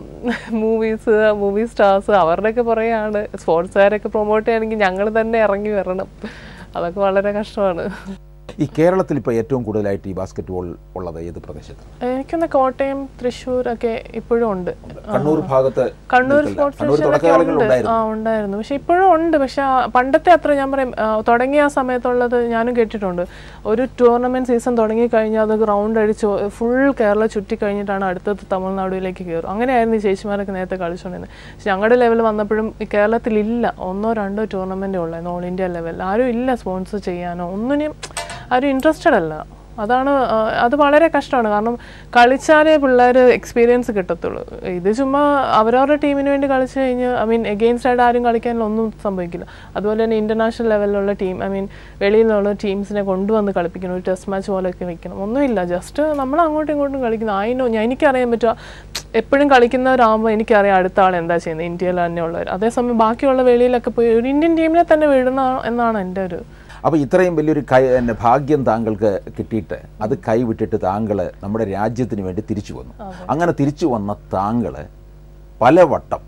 മൂവീസ് മൂവി സ്റ്റാർസ് അവരുടെയൊക്കെ പുറകെയാണ് സ്പോർട്സുകാരൊക്കെ പ്രൊമോട്ട് ചെയ്യണമെങ്കിൽ ഞങ്ങൾ തന്നെ ഇറങ്ങി വരണം അതൊക്കെ വളരെ കഷ്ടമാണ് ഈ കേരളത്തിൽ ഇപ്പോൾ ഏറ്റവും കൂടുതലായിട്ട് ഈ ബാസ്ക്കറ്റ് ബോൾ ഉള്ളത് ഏത് പ്രദേശത്താണ് എനിക്കൊന്ന് കോട്ടയം തൃശ്ശൂർ ഒക്കെ ഇപ്പോഴും ഉണ്ട് കണ്ണൂർ ഭാഗത്ത് കണ്ണൂർ നിൽക്കില്ല. സ്പോർട്സ് കണ്ണൂർ സ്റ്റേഷനിലൊക്കെ തുടക്കകാലങ്ങളിൽ ഉണ്ട് ഉണ്ടായിരുന്നു ആ ഉണ്ടായിരുന്നു പക്ഷെ ഇപ്പോഴും ഉണ്ട് പക്ഷെ ആ പണ്ടത്തെ അത്ര ഞാൻ പറയും ആ, തുടങ്ങിയ ആ സമയത്തുള്ളത് ഞാനും കേട്ടിട്ടുണ്ട് ഒരു ടൂർണമെന്റ് സീസൺ തുടങ്ങി കഴിഞ്ഞാൽ അത് ഗ്രൗണ്ട് അടിച്ച് ഫുൾ കേരള ചുറ്റി കഴിഞ്ഞിട്ടാണ് അടുത്തത് തമിഴ്നാടിലേക്ക് കയറും അങ്ങനെയായിരുന്നു ഈ ചേച്ചിമാരൊക്കെ നേരത്തെ കളിച്ചുകൊണ്ടിരുന്നത് പക്ഷെ ഞങ്ങളുടെ ലെവൽ വന്നപ്പോഴും ഈ കേരളത്തിലില്ല ഒന്നോ രണ്ടോ ടൂർണമെന്റേ ഉള്ളായിരുന്നു ഓൾ ഇന്ത്യ ലെവലിൽ ആരും ഇല്ല സ്പോൺസർ ചെയ്യാനോ ഒന്നിനും ആരും ഇൻട്രസ്റ്റഡ് അല്ല അതാണ് ആ, അത് വളരെ കഷ്ടമാണ് കാരണം കളിച്ചാലേ പിള്ളേർ എക്സ്പീരിയൻസ് കിട്ടത്തുള്ളൂ ഇത് ചുമ്മാ അവരവരുടെ ടീമിന് വേണ്ടി കളിച്ചു കഴിഞ്ഞ് ഐ മീൻ എഗെയിൻസ്റ്റ് ആയിട്ട് ആരും കളിക്കാനുള്ള ഒന്നും സംഭവിക്കില്ല അതുപോലെ തന്നെ ഇന്റർനാഷണൽ ലെവലിലുള്ള ടീം ഐ മീൻ വെളിയിൽ നിന്നുള്ള ടീംസിനെ കൊണ്ടുവന്ന് കളിപ്പിക്കണം ഒരു ടെസ്റ്റ് മാച്ച് പോലെയൊക്കെ വെക്കണം ഒന്നുമില്ല ജസ്റ്റ് നമ്മൾ അങ്ങോട്ടും ഇങ്ങോട്ടും കളിക്കുന്നു അതിനോ ഞാൻ എനിക്കറിയാൻ പറ്റുക എപ്പോഴും കളിക്കുന്നവരാകുമ്പോൾ എനിക്കറിയാം അടുത്ത ആൾ എന്താ ചെയ്യുന്നത് ഇന്ത്യയിൽ തന്നെ ഉള്ളവർ അതേസമയം ബാക്കിയുള്ള വെളിയിലൊക്കെ പോയി ഒരു ഇന്ത്യൻ ടീമിനെ തന്നെ വിടണം എന്നാണ് എൻ്റെ ഒരു അപ്പോൾ ഇത്രയും വലിയൊരു കൈ പിന്നെ ഭാഗ്യം താങ്കൾക്ക് കിട്ടിയിട്ട് അത് കൈവിട്ടിട്ട് താങ്കൾ നമ്മുടെ രാജ്യത്തിന് വേണ്ടി തിരിച്ചു വന്നു അങ്ങനെ തിരിച്ചു വന്ന താങ്കൾ പലവട്ടം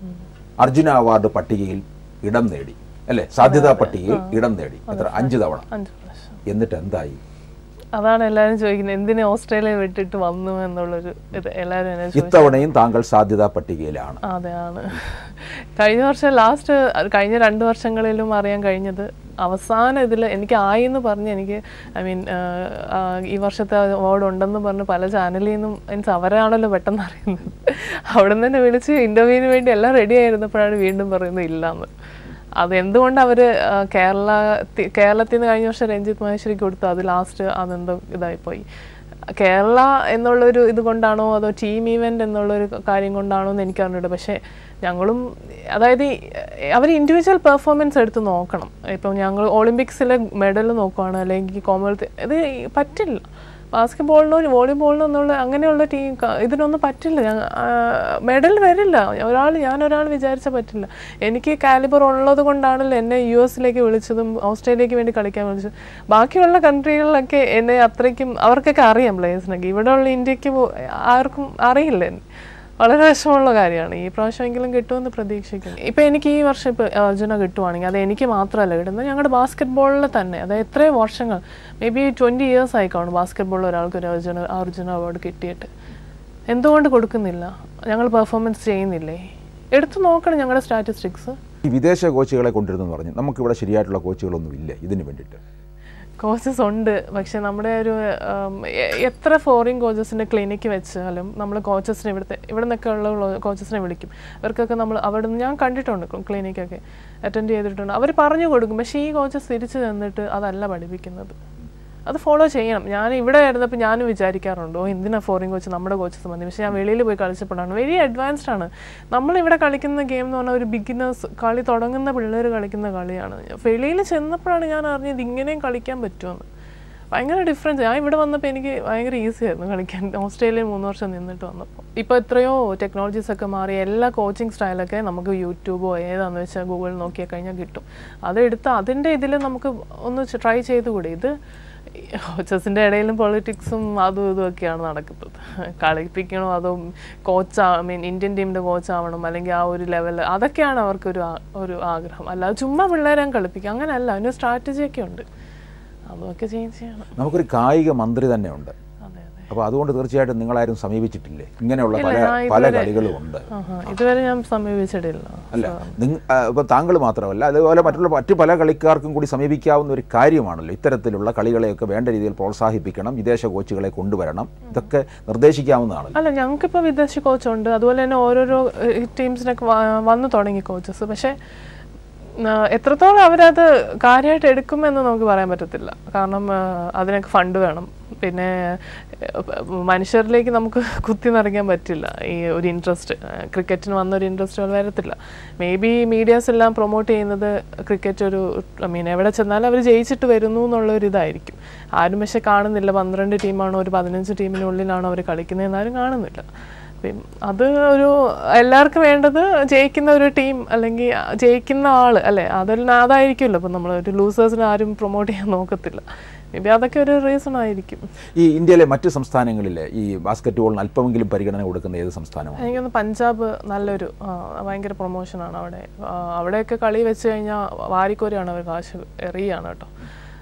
അർജുന അവാർഡ് പട്ടികയിൽ ഇടം നേടി അല്ലേ സാധ്യതാ പട്ടികയിൽ ഇടം നേടി എത്ര അഞ്ച് തവണ അഞ്ച് പ്രാവശ്യം എന്നിട്ട് എന്തായി അതാണ് എല്ലാവരും ചോദിക്കുന്നത് എന്തിനു ഓസ്ട്രേലിയ വിട്ടിട്ട് വന്നു എന്നുള്ളൊരു ഇത് എല്ലാവരും എന്നെ ചോദിച്ചു ഇത്തവണയും താങ്കൾ സാധ്യതാ പട്ടികയിലാണ് അതെ ആണ് കഴിഞ്ഞ വർഷം ലാസ്റ്റ് കഴിഞ്ഞ രണ്ട് വർഷങ്ങളിലും അറിയാൻ കഴിഞ്ഞത് അവസാനം ഇതിൽ എനിക്ക് ആയി എന്ന് പറഞ്ഞ് എനിക്ക് ഐ മീൻ ഈ വർഷത്തെ അവാർഡ് ഉണ്ടെന്ന് പറഞ്ഞ് പല ചാനലിൽ നിന്നും മീൻസ് അവരാണല്ലോ പെട്ടെന്ന് അറിയുന്നത് അവിടെ നിന്ന് തന്നെ വിളിച്ച് ഇൻ്റർവ്യൂവിന് വേണ്ടി എല്ലാം റെഡി ആയിരുന്നപ്പോഴാണ് വീണ്ടും പറയുന്നത് ഇല്ലയെന്ന് അത് എന്തുകൊണ്ട് അവർ കേരള കേരളത്തിൽ നിന്ന് കഴിഞ്ഞ വർഷം രഞ്ജിത്ത് മഹേശ്വരിക്ക് കൊടുത്തു അത് ലാസ്റ്റ് അതെന്തോ ഇതായിപ്പോയി കേരള എന്നുള്ളൊരു ഇത് കൊണ്ടാണോ അതോ ടീം ഈവൻ്റ് എന്നുള്ളൊരു കാര്യം കൊണ്ടാണോ എന്ന് എനിക്ക് അറിഞ്ഞൂടെ പക്ഷേ ഞങ്ങളും അതായത് അവർ ഇൻഡിവിജ്വൽ പെർഫോമൻസ് എടുത്ത് നോക്കണം ഇപ്പം ഞങ്ങൾ ഒളിമ്പിക്സിലെ മെഡൽ നോക്കുവാണ് അല്ലെങ്കിൽ കോമൺവെൽത്ത് ഇത് പറ്റില്ല ബാസ്കറ്റ്ബോളിനോ വോളിബോളിനോ എന്നുള്ള അങ്ങനെയുള്ള ടീം ഇതിനൊന്നും പറ്റില്ല മെഡൽ വരില്ല ഒരാൾ ഞാൻ ഒരാൾ വിചാരിച്ചാൽ പറ്റില്ല എനിക്ക് കാലിബർ ഉള്ളത് കൊണ്ടാണല്ലോ എന്നെ യു എസിലേക്ക് വിളിച്ചതും ഓസ്ട്രേലിയക്ക് വേണ്ടി കളിക്കാൻ വിളിച്ചതും ബാക്കിയുള്ള കൺട്രികളിലൊക്കെ എന്നെ അത്രയ്ക്കും അവർക്കൊക്കെ അറിയാം പ്ലേയേഴ്സിനൊക്കെ ഇവിടെയുള്ള ഇന്ത്യക്ക് പോ- ആർക്കും അറിയില്ല എന്നെ. വളരെ വിഷമമുള്ള കാര്യമാണ് ഈ പ്രാവശ്യമെങ്കിലും കിട്ടുമെന്ന് പ്രതീക്ഷിക്കുന്നു ഇപ്പം എനിക്ക് ഈ വർഷം ഇപ്പോൾ അർജുന കിട്ടുവാണെങ്കിൽ അത് എനിക്ക് മാത്രമല്ല കിട്ടുന്നത് ഞങ്ങളുടെ ബാസ്കറ്റ് ബോളിൽ തന്നെ അത് എത്രയോ വർഷങ്ങൾ മേ ബി ട്വൻറ്റി ഇയേഴ്സ് ആയി കാണും ബാസ്കറ്റ് ബോളിൽ ഒരാൾക്ക് ഒരു അർജുന അർജുന അവാർഡ് കിട്ടിയിട്ട് എന്തുകൊണ്ട് കൊടുക്കുന്നില്ല ഞങ്ങൾ പെർഫോമൻസ് ചെയ്യുന്നില്ലേ എടുത്തു നോക്കണം ഞങ്ങളുടെ സ്റ്റാറ്റിസ്റ്റിക്സ് ഈ വിദേശ കോച്ചുകളെ കൊണ്ടുവരുന്നെന്ന് പറഞ്ഞു നമുക്കിവിടെ ശരിയായിട്ടുള്ള കോച്ചുകളൊന്നും ഇല്ല ഇതിന് വേണ്ടിയിട്ട് കോച്ചസ് ഉണ്ട് പക്ഷെ നമ്മുടെ ഒരു ഉം, എ- എത്ര ഫോറിൻ കോച്ചസിൻ്റെ ക്ലിനിക്ക് വെച്ചാലും നമ്മൾ കോച്ചസിനെ ഇവിടുത്തെ ഇവിടെ നിന്നൊക്കെ ഉള്ള കോച്ചസിനെ വിളിക്കും ഇവർക്കൊക്കെ നമ്മൾ അവിടെ നിന്ന് ഞാൻ കണ്ടിട്ടുണ്ട് ക്ലിനിക്കൊക്കെ അറ്റൻഡ് ചെയ്തിട്ടുണ്ട് അവർ പറഞ്ഞു കൊടുക്കും പക്ഷേ ഈ കോച്ചസ് തിരിച്ചു തന്നിട്ട് അതല്ല പഠിപ്പിക്കുന്നത് അത് ഫോളോ ചെയ്യണം ഞാൻ ഇവിടെ ആയിരുന്നപ്പോൾ ഞാനും വിചാരിക്കാറുണ്ട് ഓ എന്തിനാ ഫോറിൻ കോച്ച് നമ്മുടെ കോച്ചസ് മതി പക്ഷേ ഞാൻ വെളിയിൽ പോയി കളിച്ചപ്പോഴാണ് വെരി അഡ്വാൻസ്ഡ് ആണ് നമ്മളിവിടെ കളിക്കുന്ന ഗെയിം എന്ന് പറഞ്ഞാൽ ഒരു ബിഗിനേഴ്സ് കളി തുടങ്ങുന്ന പിള്ളേർ കളിക്കുന്ന കളിയാണ് വെളിയിൽ ചെന്നപ്പോഴാണ് ഞാൻ അറിഞ്ഞത് ഇങ്ങനെയും കളിക്കാൻ പറ്റുമെന്ന് ഭയങ്കര ഡിഫറൻസ് ഞാൻ ഇവിടെ വന്നപ്പോൾ എനിക്ക് ഭയങ്കര ഈസി ആയിരുന്നു കളിക്കാൻ ഓസ്ട്രേലിയയിൽ മൂന്ന് വർഷം നിന്നിട്ട് വന്നപ്പോൾ ഇപ്പോൾ എത്രയോ ടെക്നോളജീസ് ഒക്കെ മാറി എല്ലാ കോച്ചിങ് സ്റ്റൈലൊക്കെ നമുക്ക് യൂട്യൂബോ ഏതാണെന്ന് വെച്ചാൽ ഗൂഗിളിൽ നോക്കിയാൽ കഴിഞ്ഞാൽ കിട്ടും അതെടുത്ത് അതിൻ്റെ ഇതിൽ നമുക്ക് ഒന്ന് ട്രൈ ചെയ്തുകൂടെ ഇത് കോച്ചസിൻ്റെ ഇടയിലും പൊളിറ്റിക്സും അതും ഇതും ഒക്കെയാണ് നടക്കുന്നത് കളിപ്പിക്കണോ അതോ കോച്ച് ഐ മീൻ ഇന്ത്യൻ ടീമിൻ്റെ കോച്ച് ആവണം അല്ലെങ്കിൽ ആ ഒരു ലെവൽ അതൊക്കെയാണ് അവർക്കൊരു ആ- ഒരു ആഗ്രഹം അല്ലാതെ ചുമ്മാ പിള്ളേരെ അങ്ങ് കളിപ്പിക്കുക അങ്ങനെയല്ല അതിന് സ്ട്രാറ്റജി ഒക്കെ ഉണ്ട് അതൊക്കെ ചേഞ്ച് ചെയ്യണം നമുക്കൊരു കായിക മന്ത്രി തന്നെ ഉണ്ട് അതെ അതെ അപ്പോൾ അതുകൊണ്ട് തീർച്ചയായിട്ടും നിങ്ങളാരും സമീപിച്ചിട്ടില്ലേ ഇങ്ങനെയുള്ള ഇല്ല, പല ഞാൻ പല ഇതുവരെ- കളികളും ഉണ്ട് ആഹാ ഇതുവരെ ഞാൻ സമീപിച്ചിട്ടില്ല അല്ല നിങ്ങ ഇപ്പോൾ താങ്കൾ മാത്രമല്ല അതുപോലെ മറ്റുള്ള മറ്റു പല കളിക്കാർക്കും കൂടി സമീപിക്കാവുന്ന ഒരു കാര്യമാണല്ലോ ഇത്തരത്തിലുള്ള കളികളെയൊക്കെ വേണ്ട രീതിയിൽ പ്രോത്സാഹിപ്പിക്കണം വിദേശ കോച്ചുകളെ കൊണ്ടുവരണം ഇതൊക്കെ നിർദ്ദേശിക്കാവുന്നതാണല്ലോ അല്ല ഞങ്ങൾക്കിപ്പോൾ വിദേശ കോച്ചുണ്ട് അതുപോലെ തന്നെ ഓരോരോ ടീംസിനൊക്കെ വന്നു തുടങ്ങി കോച്ചസ് പക്ഷേ ആ, എത്രത്തോളം അവരത് കാര്യമായിട്ട് എടുക്കുമെന്ന് നമുക്ക് പറയാൻ പറ്റത്തില്ല കാരണം ആ, അതിനൊക്കെ ഫണ്ട് വേണം പിന്നെ ആ, മനുഷ്യരിലേക്ക് നമുക്ക് കുത്തി നിറയ്ക്കാൻ പറ്റില്ല ഈ ഒരു ഇൻട്രസ്റ്റ് ക്രിക്കറ്റിന് വന്ന ഒരു ഇൻട്രസ്റ്റ് വരത്തില്ല മേ ബി മീഡിയാസ് എല്ലാം പ്രൊമോട്ട് ചെയ്യുന്നത് ക്രിക്കറ്റ് ഒരു ഐ മീൻ എവിടെ ചെന്നാലും അവർ ജയിച്ചിട്ട് വരുന്നു എന്നുള്ള ഒരു ഇതായിരിക്കും ആരും പക്ഷെ കാണുന്നില്ല പന്ത്രണ്ട് ടീമാണോ ഒരു പതിനഞ്ച് ടീമിനുള്ളിലാണോ അവർ കളിക്കുന്നതെന്ന് ആരും കാണുന്നില്ല അപ്പം അത് ഒരു എല്ലാവർക്കും വേണ്ടത് ജയിക്കുന്ന ഒരു ടീം അല്ലെങ്കിൽ ജയിക്കുന്ന ആള് അല്ലേ അതെല്ലാം അതായിരിക്കുമല്ലോ അപ്പം നമ്മൾ ഒരു ലൂസേഴ്സിനെ ആരും പ്രൊമോട്ട് ചെയ്യാൻ നോക്കത്തില്ല മേ ബി അതൊക്കെ ഒരു റീസൺ ആയിരിക്കും ഈ ഇന്ത്യയിലെ മറ്റ് സംസ്ഥാനങ്ങളിലെ ഈ ബാസ്കറ്റ് ബോളിന് അല്പമെങ്കിലും പരിഗണന കൊടുക്കുന്ന ഏത് സംസ്ഥാനമാണ് എനിക്കൊന്ന് പഞ്ചാബ് നല്ലൊരു ആ, ഭയങ്കര പ്രൊമോഷനാണ് അവിടെ ആ, അവിടെയൊക്കെ കളി വെച്ച് കഴിഞ്ഞാൽ വാരിക്കോരിയാണ് അവർ കാശ് എറിയാണ് കേട്ടോ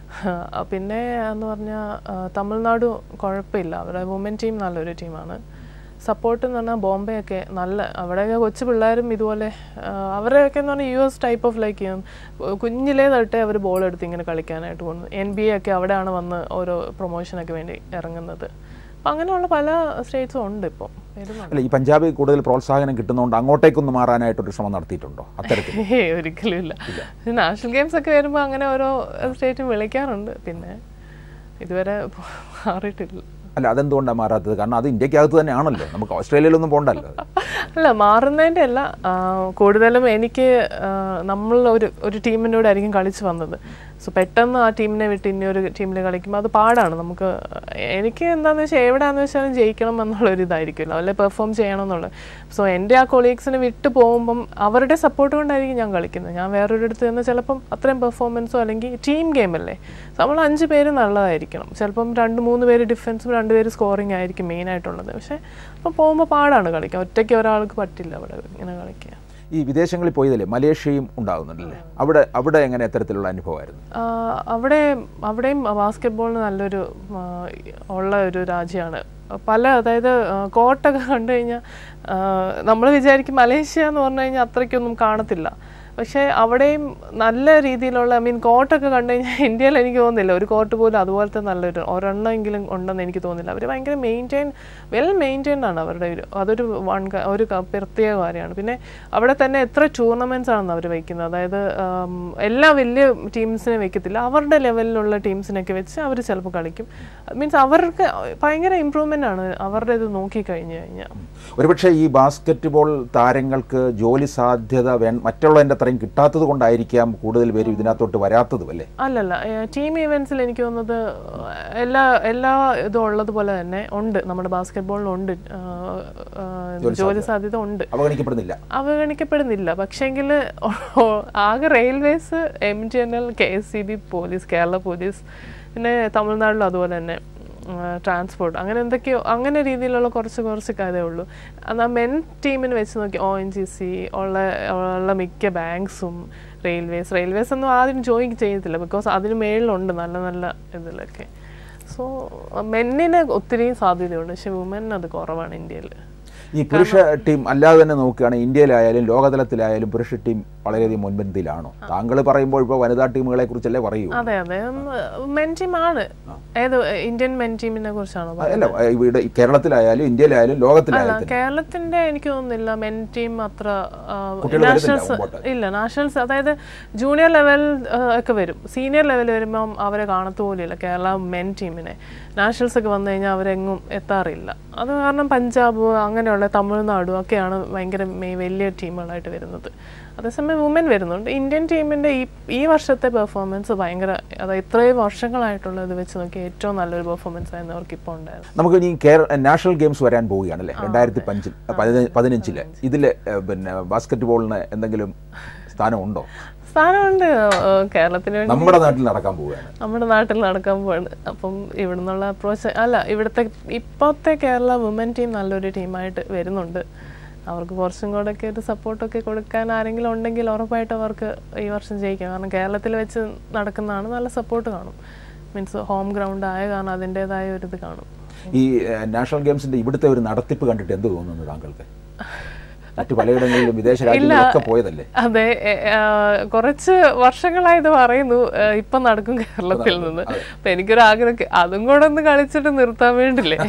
ആ, പിന്നെ എന്ന് പറഞ്ഞാൽ തമിഴ്നാട് കുഴപ്പമില്ല അവരുടെ വുമൻ ടീം നല്ലൊരു ടീമാണ് സപ്പോർട്ട് എന്ന് പറഞ്ഞാൽ ബോംബെ ഒക്കെ നല്ല അവിടെയൊക്കെ കൊച്ചു പിള്ളേരും ഇതുപോലെ ആ, അവരെയൊക്കെ എന്ന് പറഞ്ഞാൽ U S type of like കുഞ്ഞിലേ തൊട്ടേ അവർ ബോൾ എടുത്ത് ഇങ്ങനെ കളിക്കാനായിട്ട് പോകുന്നു എൻ ബി എ ഒക്കെ അവിടെയാണ് വന്ന് ഓരോ പ്രൊമോഷനൊക്കെ വേണ്ടി ഇറങ്ങുന്നത് അപ്പം അങ്ങനെയുള്ള പല സ്റ്റേറ്റ്സും ഉണ്ട് ഇപ്പോൾ വരുന്നുണ്ട് അല്ല ഈ പഞ്ചാബിൽ കൂടുതൽ പ്രോത്സാഹനം കിട്ടുന്നതുകൊണ്ട് അങ്ങോട്ടേക്കൊന്ന് മാറാനായിട്ടൊരു ശ്രമം നടത്തിയിട്ടുണ്ടോ അത്തരത്തിൽ ഏയ് ഒരിക്കലും ഇല്ല നാഷണൽ ഗെയിംസ് ഒക്കെ വരുമ്പോൾ അങ്ങനെ ഓരോ സ്റ്റേറ്റും വിളിക്കാറുണ്ട് പിന്നെ ഇതുവരെ മാറിയിട്ടില്ല അല്ല അതെന്തുകൊണ്ടാണ് മാറാത്തത് കാരണം അത് ഇന്ത്യക്കകത്ത് തന്നെയാണല്ലോ നമുക്ക് ഓസ്ട്രേലിയയിലൊന്നും പോകണ്ടല്ലോ അല്ല മാറുന്നതിൻ്റെ അല്ല ആ, കൂടുതലും എനിക്ക് ആ, നമ്മൾ ഒരു ഒരു ടീമിൻ്റെ കൂടെ ആയിരിക്കും കളിച്ച് വന്നത് സോ പെട്ടെന്ന് ആ ടീമിനെ വിട്ട് ഇനി ഒരു ടീമിൽ കളിക്കുമ്പോൾ അത് പാടാണ് നമുക്ക് എനിക്ക് എന്താണെന്ന് വെച്ചാൽ എവിടെയാണെന്ന് വെച്ചാലും ജയിക്കണം എന്നുള്ളൊരു ഇതായിരിക്കുമല്ലോ അല്ലെ പെർഫോം ചെയ്യണം എന്നുള്ളത് സോ എൻ്റെ ആ കൊളീഗ്സിനെ വിട്ട് പോകുമ്പം അവരുടെ സപ്പോർട്ട് കൊണ്ടായിരിക്കും ഞാൻ കളിക്കുന്നത് ഞാൻ വേറൊരിടത്ത് നിന്ന് ചിലപ്പം അത്രയും പെർഫോമൻസോ അല്ലെങ്കിൽ ടീം ഗെയിം അല്ലേ So നമ്മൾ അഞ്ച് പേര് നല്ലതായിരിക്കണം ചിലപ്പം രണ്ട് മൂന്ന് പേര് ഡിഫൻസും രണ്ട് പേര് സ്കോറിംഗ് ആയിരിക്കും മെയിൻ ആയിട്ടുള്ളത് പക്ഷേ അപ്പം പോകുമ്പോൾ പാടാണ് കളിക്കാൻ ഒറ്റയ്ക്ക് ഒരാൾക്ക് പറ്റില്ല അവിടെ ഇങ്ങനെ കളിക്കാൻ ഈ വിദേശങ്ങളിൽ പോയതല്ലേ മലേഷ്യയും ഉണ്ടാകുന്നുണ്ടല്ലേ അവിടെ അവിടെ എങ്ങനെ എത്തരത്തിലുള്ള അനുഭവമായിരുന്നു ആ, അവിടെ അവിടെയും ബാസ്കറ്റ്ബോളിന് നല്ലൊരു ആ, ഉള്ള ഒരു രാജ്യമാണ് പല അതായത് ആ, കോട്ടൊക്കെ കണ്ടു കഴിഞ്ഞാൽ നമ്മൾ വിചാരിക്കും മലേഷ്യ എന്ന് പറഞ്ഞു കഴിഞ്ഞാൽ അത്രയ്ക്കൊന്നും കാണത്തില്ല പക്ഷേ അവിടെയും നല്ല രീതിയിലുള്ള ഐ മീൻ കോർട്ടൊക്കെ കണ്ടു കഴിഞ്ഞാൽ ഇന്ത്യയിൽ എനിക്ക് തോന്നുന്നില്ല ഒരു കോർട്ട് പോലും അതുപോലത്തെ നല്ലൊരു ഒരെണ്ണമെങ്കിലും ഉണ്ടെന്ന് എനിക്ക് തോന്നുന്നില്ല അവർ ഭയങ്കര മെയിൻറ്റെയിൻ വെൽ മെയിൻറ്റെയിൻഡ് ആണ് അവരുടെ ഒരു അതൊരു വൺ ഒരു ക- പ്രത്യേക കാര്യമാണ് പിന്നെ അവിടെ തന്നെ എത്ര ടൂർണമെന്റ്സ് ആണെന്ന് അവർ വയ്ക്കുന്നത് അതായത് ആം, എല്ലാ വലിയ ടീംസിനെ വെക്കത്തില്ല അവരുടെ ലെവലിലുള്ള ടീംസിനൊക്കെ വെച്ച് അവർ ചിലപ്പോൾ കളിക്കും മീൻസ് അവർക്ക് ഭയങ്കര ഇമ്പ്രൂവ്മെന്റ് ആണ് അവരുടെ ഇത് നോക്കി കഴിഞ്ഞു കഴിഞ്ഞാൽ ഒരുപക്ഷെ ഈ ബാസ്ക്കറ്റ് ബോൾ താരങ്ങൾക്ക് ജോലി സാധ്യത വേ മറ്റുള്ളതിൻ്റെ അത്രയും കിട്ടാത്തത് കൊണ്ടായിരിക്കാം കൂടുതൽ പേരും ഇതിനകത്തോട്ട് വരാത്തതും അല്ലേ അല്ലല്ല ടീം ഇവന്റ്സിൽ എനിക്ക് തോന്നുന്നത് എല്ലാ എല്ലാ ഇതും ഉള്ളതുപോലെ തന്നെ ഉണ്ട് നമ്മുടെ ബാസ്കറ്റ് ബോളിലുണ്ട് ജോലി സാധ്യത ഉണ്ട് അവഗണിക്കപ്പെടുന്നില്ല അവഗണിക്കപ്പെടുന്നില്ല പക്ഷേങ്കിൽ ആകെ railways M T N L K S C B police Kerala police പിന്നെ തമിഴ്നാട്ടിലും അതുപോലെ തന്നെ ട്രാൻസ്പോർട്ട് അങ്ങനെ എന്തൊക്കെയോ അങ്ങനെ രീതിയിലുള്ള കുറച്ച് കുറച്ച് കാര്യമേ ഉള്ളൂ എന്നാൽ മെൻ ടീമിന് വെച്ച് നോക്കി ഒ എൻ ജി സി ഉള്ള ഉള്ള മിക്ക ബാങ്ക്സും റെയിൽവേസ് റെയിൽവേസ് ഒന്നും ആദ്യം ജോയിൻ ചെയ്യത്തില്ല ബിക്കോസ് അതിന് മേളിലുണ്ട് നല്ല നല്ല ഇതിലൊക്കെ സോ മെന്നിന് ഒത്തിരി സാധ്യതയുണ്ട് പക്ഷെ വുമൻ അത് കുറവാണ് ഇന്ത്യയിൽ ഈ പുരുഷ ടീം അല്ലാതെ തന്നെ നോക്കുകയാണെങ്കിൽ ഇന്ത്യയിലായാലും ലോകതലത്തിലായാലും പുരുഷ ടീം വളരെയധികം മുൻപന്തിയിലാണോ താങ്കൾ പറയുമ്പോൾ ഇപ്പോൾ വനിതാ ടീമുകളെ കുറിച്ചല്ലേ പറയൂ അതെ അതെ മെൻ ടീമാണ് ഏത് ഇന്ത്യൻ മെൻ ടീമിനെ കുറിച്ചാണോ പറയുന്നത്? അല്ല ഇവിടെ ഈ കേരളത്തിലായാലും ഇന്ത്യയിലായാലും അല്ല ലോകത്തിലായാലും കേരളത്തിന്റെ എനിക്ക് തോന്നുന്നില്ല മെൻ ടീം അത്ര കുട്ടികൾ വരുന്നില്ല നാഷണൽസ് മുമ്പോട്ട്. ഇല്ല നാഷണൽസ് അതായത് ജൂനിയർ ലെവൽ ഒക്കെ വരും സീനിയർ ലെവൽ വരുമ്പം അവരെ കാണത്തു പോലുമില്ല കേരള മെൻ ടീമിനെ നാഷണൽസ് ഒക്കെ വന്നു കഴിഞ്ഞാൽ അവരെങ്ങും എത്താറില്ല അത് കാരണം പഞ്ചാബ് അങ്ങനെയുള്ള തമിഴ്നാടും ഒക്കെയാണ് ഭയങ്കര മെ- വലിയ ടീമുകളായിട്ട് വരുന്നത് അതേസമയം വുമൻ വരുന്നുണ്ട് ഇന്ത്യൻ ടീമിന്റെ ഈ ഈ വർഷത്തെ പെർഫോമൻസ് ഭയങ്കര അതായത് ഇത്രയും വർഷങ്ങളായിട്ടുള്ള ഇത് വെച്ച് നോക്കി ഏറ്റവും നല്ലൊരു പെർഫോമൻസ് ആയിരുന്നു അവർക്ക് ഇപ്പോൾ ഉണ്ടായത് നമുക്ക് ഇനി കേര നാഷണൽ ഗെയിംസ് വരാൻ പോവുകയാണല്ലേ രണ്ടായിരത്തി പഞ്ചിൽ പതിനഞ്ചില് ഇതില് ഏഹ്, പിന്നെ ബാസ്കറ്റ് ബോളിന് എന്തെങ്കിലും സ്ഥാനമുണ്ടോ സ്ഥാനമുണ്ട് ഏഹ് കേരളത്തിന് വേണ്ടി നമ്മുടെ നാട്ടിൽ നടക്കാൻ പോവുകയാണ് നമ്മുടെ നാട്ടിൽ നടക്കാൻ പോവാണ് അപ്പം ഇവിടെ നിന്നുള്ള അപ്രോച്ച് അല്ല ഇവിടുത്തെ ഇപ്പോഴത്തെ കേരള വുമൻ ടീം നല്ലൊരു ടീമായിട്ട് വരുന്നുണ്ട് അവർക്ക് കുറച്ചും കൂടെ ഒക്കെ ഒരു സപ്പോർട്ടൊക്കെ കൊടുക്കാൻ ആരെങ്കിലും ഉണ്ടെങ്കിൽ ഉറപ്പായിട്ട് അവർക്ക് ഈ വർഷം ജയിക്കാം കാരണം കേരളത്തിൽ വെച്ച് നടക്കുന്നതാണ് നല്ല സപ്പോർട്ട് കാണും മീൻസ് ഹോം ഗ്രൗണ്ട് ആയ കാരണം അതിൻ്റെതായ ഒരു ഇത് കാണും ഈ ഏഹ്, നാഷണൽ ഗെയിംസിന്റെ ഇവിടുത്തെ ഒരു നടത്തിപ്പ് കണ്ടിട്ട് എന്ത് തോന്നുന്നു താങ്കൾക്ക് മറ്റു പലയിടങ്ങളിലും വിദേശ രാജ്യങ്ങളിലൊക്കെ പോയതല്ലേ അതെ എ, ആ, കുറച്ച് വർഷങ്ങളായി ഇത് പറയുന്നു ആ, ഇപ്പൊ നടക്കും കേരളത്തിൽ നിന്ന് അപ്പൊ എനിക്കൊരു ആഗ്രഹം അതും കൂടെ ഒന്ന് കളിച്ചിട്ട് നിർത്താൻ വേണ്ടില്ലേ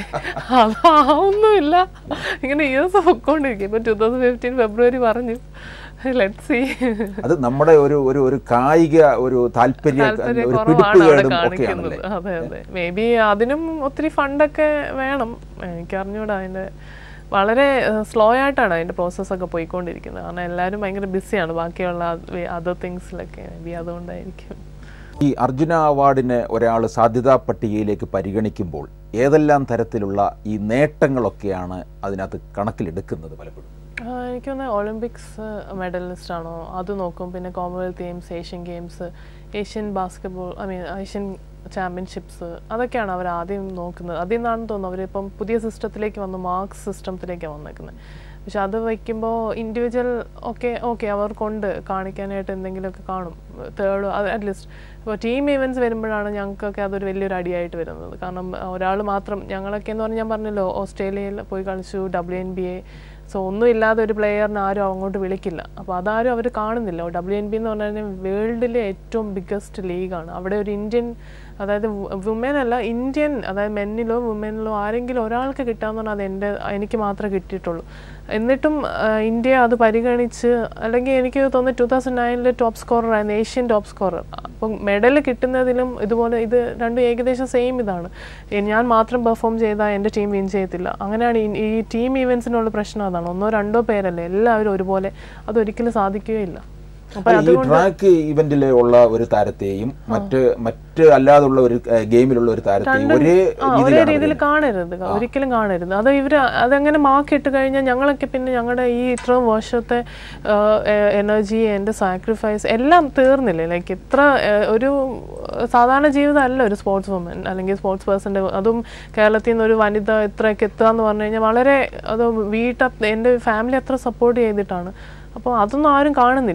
അതൊന്നുമില്ല ഇങ്ങനെ ഇയേഴ്സ് പൊക്കോണ്ടിരിക്കും ഇപ്പൊ ടൂ തൗസൻഡ് ഫിഫ്റ്റീൻ ഫെബ്രുവരി പറഞ്ഞു ലെറ്റ് സി അത് നമ്മുടെ ഒരു ഒരു ഒരു കായിക ഒരു താല്പര്യ താല്പര്യം ഒരു കുറവാണ് അവിടെ പിടിപ്പുകേടും കാണിക്കുന്നത് ഒക്കെയാണല്ലേ അതെ അതെ മേ ബി അതിനും ഒത്തിരി ഫണ്ടൊക്കെ വേണം എനിക്ക് അറിഞ്ഞൂടാ അതിന്റെ വളരെ സ്ലോ ആയിട്ടാണ് അതിന്റെ പ്രോസസ് ഒക്കെ പോയിക്കൊണ്ടിരിക്കുന്നത് കാരണം എല്ലാവരും ഭയങ്കര ബിസിയാണ് ബാക്കിയുള്ള അതർ തിങ്സിലൊക്കെ മേ ബി അതുകൊണ്ടായിരിക്കും ഈ അർജുന അവാർഡിന് ഒരാൾ സാധ്യതാ പട്ടികയിലേക്ക് പരിഗണിക്കുമ്പോൾ ഏതെല്ലാം തരത്തിലുള്ള ഈ നേട്ടങ്ങളൊക്കെയാണ് അതിനകത്ത് കണക്കിലെടുക്കുന്നത് പലപ്പോഴും ആ, എനിക്ക് തോന്നുന്നത് ഒളിമ്പിക്സ് മെഡലിസ്റ്റ് ആണോ അത് നോക്കും പിന്നെ Commonwealth Games Asian Games Asian basketball I mean Asian championships അതൊക്കെയാണ് അവർ ആദ്യം നോക്കുന്നത് അതിൽ നിന്നാണ് തോന്നുന്നു അവരിപ്പം പുതിയ സിസ്റ്റത്തിലേക്ക് വന്നു മാർക്സ് സിസ്റ്റത്തിലേക്കാണ് വന്നേക്കുന്നത് പക്ഷെ അത് വയ്ക്കുമ്പോൾ ഇൻഡിവിജ്വൽ ഒക്കെ ഓക്കെ അവർക്കുണ്ട് കാണിക്കാനായിട്ട് എന്തെങ്കിലുമൊക്കെ കാണും തേർഡ് അറ്റ്ലീസ്റ്റ് ഇപ്പോൾ ടീം ഈവൻസ് വരുമ്പോഴാണ് ഞങ്ങൾക്കൊക്കെ അതൊരു വലിയൊരു അടിയായിട്ട് വരുന്നത് കാരണം ഒരാൾ മാത്രം ഞങ്ങളൊക്കെ എന്ന് പറഞ്ഞാൽ ഞാൻ പറഞ്ഞല്ലോ ഓസ്ട്രേലിയയിൽ പോയി കളിച്ചു W N B A so ഒന്നും ഇല്ലാതെ ഒരു പ്ലെയറിനെ ആരും അങ്ങോട്ട് വിളിക്കില്ല അപ്പോൾ അതാരും അവർ കാണുന്നില്ല ഡബ്ല്യു എൻ ബി എന്ന് പറഞ്ഞാൽ വേൾഡിലെ ഏറ്റവും ബിഗ്ഗസ്റ്റ് ലീഗാണ് അവിടെ ഒരു ഇന്ത്യൻ അതായത് വുമൻ അല്ല ഇന്ത്യൻ അതായത് മെന്നിലോ വുമനിലോ ആരെങ്കിലും ഒരാൾക്ക് കിട്ടാന്ന് പറഞ്ഞാൽ അത് എൻ്റെ എനിക്ക് മാത്രമേ കിട്ടിയിട്ടുള്ളൂ എന്നിട്ടും ആ, ഇന്ത്യ അത് പരിഗണിച്ച് അല്ലെങ്കിൽ എനിക്ക് തോന്നുന്നു ടൂ തൗസൻഡ് നയനിൽ ടോപ്പ് സ്കോറർ ആയിരുന്നു ഏഷ്യൻ ടോപ്പ് സ്കോറർ അപ്പം മെഡൽ കിട്ടുന്നതിലും ഇതുപോലെ ഇത് രണ്ടും ഏകദേശം സെയിം ഇതാണ് ഏ, ഞാൻ മാത്രം പെർഫോം ചെയ്താൽ എൻ്റെ ടീം വിൻ ചെയ്യത്തില്ല അങ്ങനെയാണ് ഈ- ഈ ടീം ഈവൻസിനുള്ള പ്രശ്നം അതാണ് ഒന്നോ രണ്ടോ പേരല്ലേ എല്ലാവരും ഒരുപോലെ അതൊരിക്കലും സാധിക്കുകയില്ല അപ്പം ഈ ട്രാക്ക് ഇവന്റിൽ ഉള്ള ഒരു താരത്തെയും മറ്റ് മറ്റ് അല്ലാതുള്ള ഒരു ഏഹ്, ഗെയിമിലുള്ള ഒരു താരത്തെയും ഒരേ ആ, ഒരേ രീതിയിലാണ് രീതിയിൽ കാണരുത് ഒരിക്കലും കാണരുത് അത് ഇവര് അതങ്ങനെ മാർക്ക് ഇട്ട് കഴിഞ്ഞാൽ ഞങ്ങളൊക്കെ പിന്നെ ഞങ്ങളുടെ ഈ ഇത്രയും വർഷത്തെ എനർജി എൻ്റെ സാക്രിഫൈസ് എല്ലാം തീർന്നില്ലേ ലൈക്ക് ഇത്ര ആ, ഒരു സാധാരണ ജീവിതം അല്ല ഒരു സ്പോർട്സ് വുമൻ അല്ലെങ്കിൽ സ്പോർട്സ് പേഴ്സൻ്റെ അതും കേരളത്തിൽ നിന്ന് ഒരു വനിത ഇത്രയൊക്കെ എത്തുക എന്ന് പറഞ്ഞു കഴിഞ്ഞാൽ വളരെ അത് വീട്ട എൻ്റെ ഫാമിലി അത്ര സപ്പോർട്ട് ചെയ്തിട്ടാണ് അപ്പോൾ അതൊന്നും ആരും കാണുന്നില്ല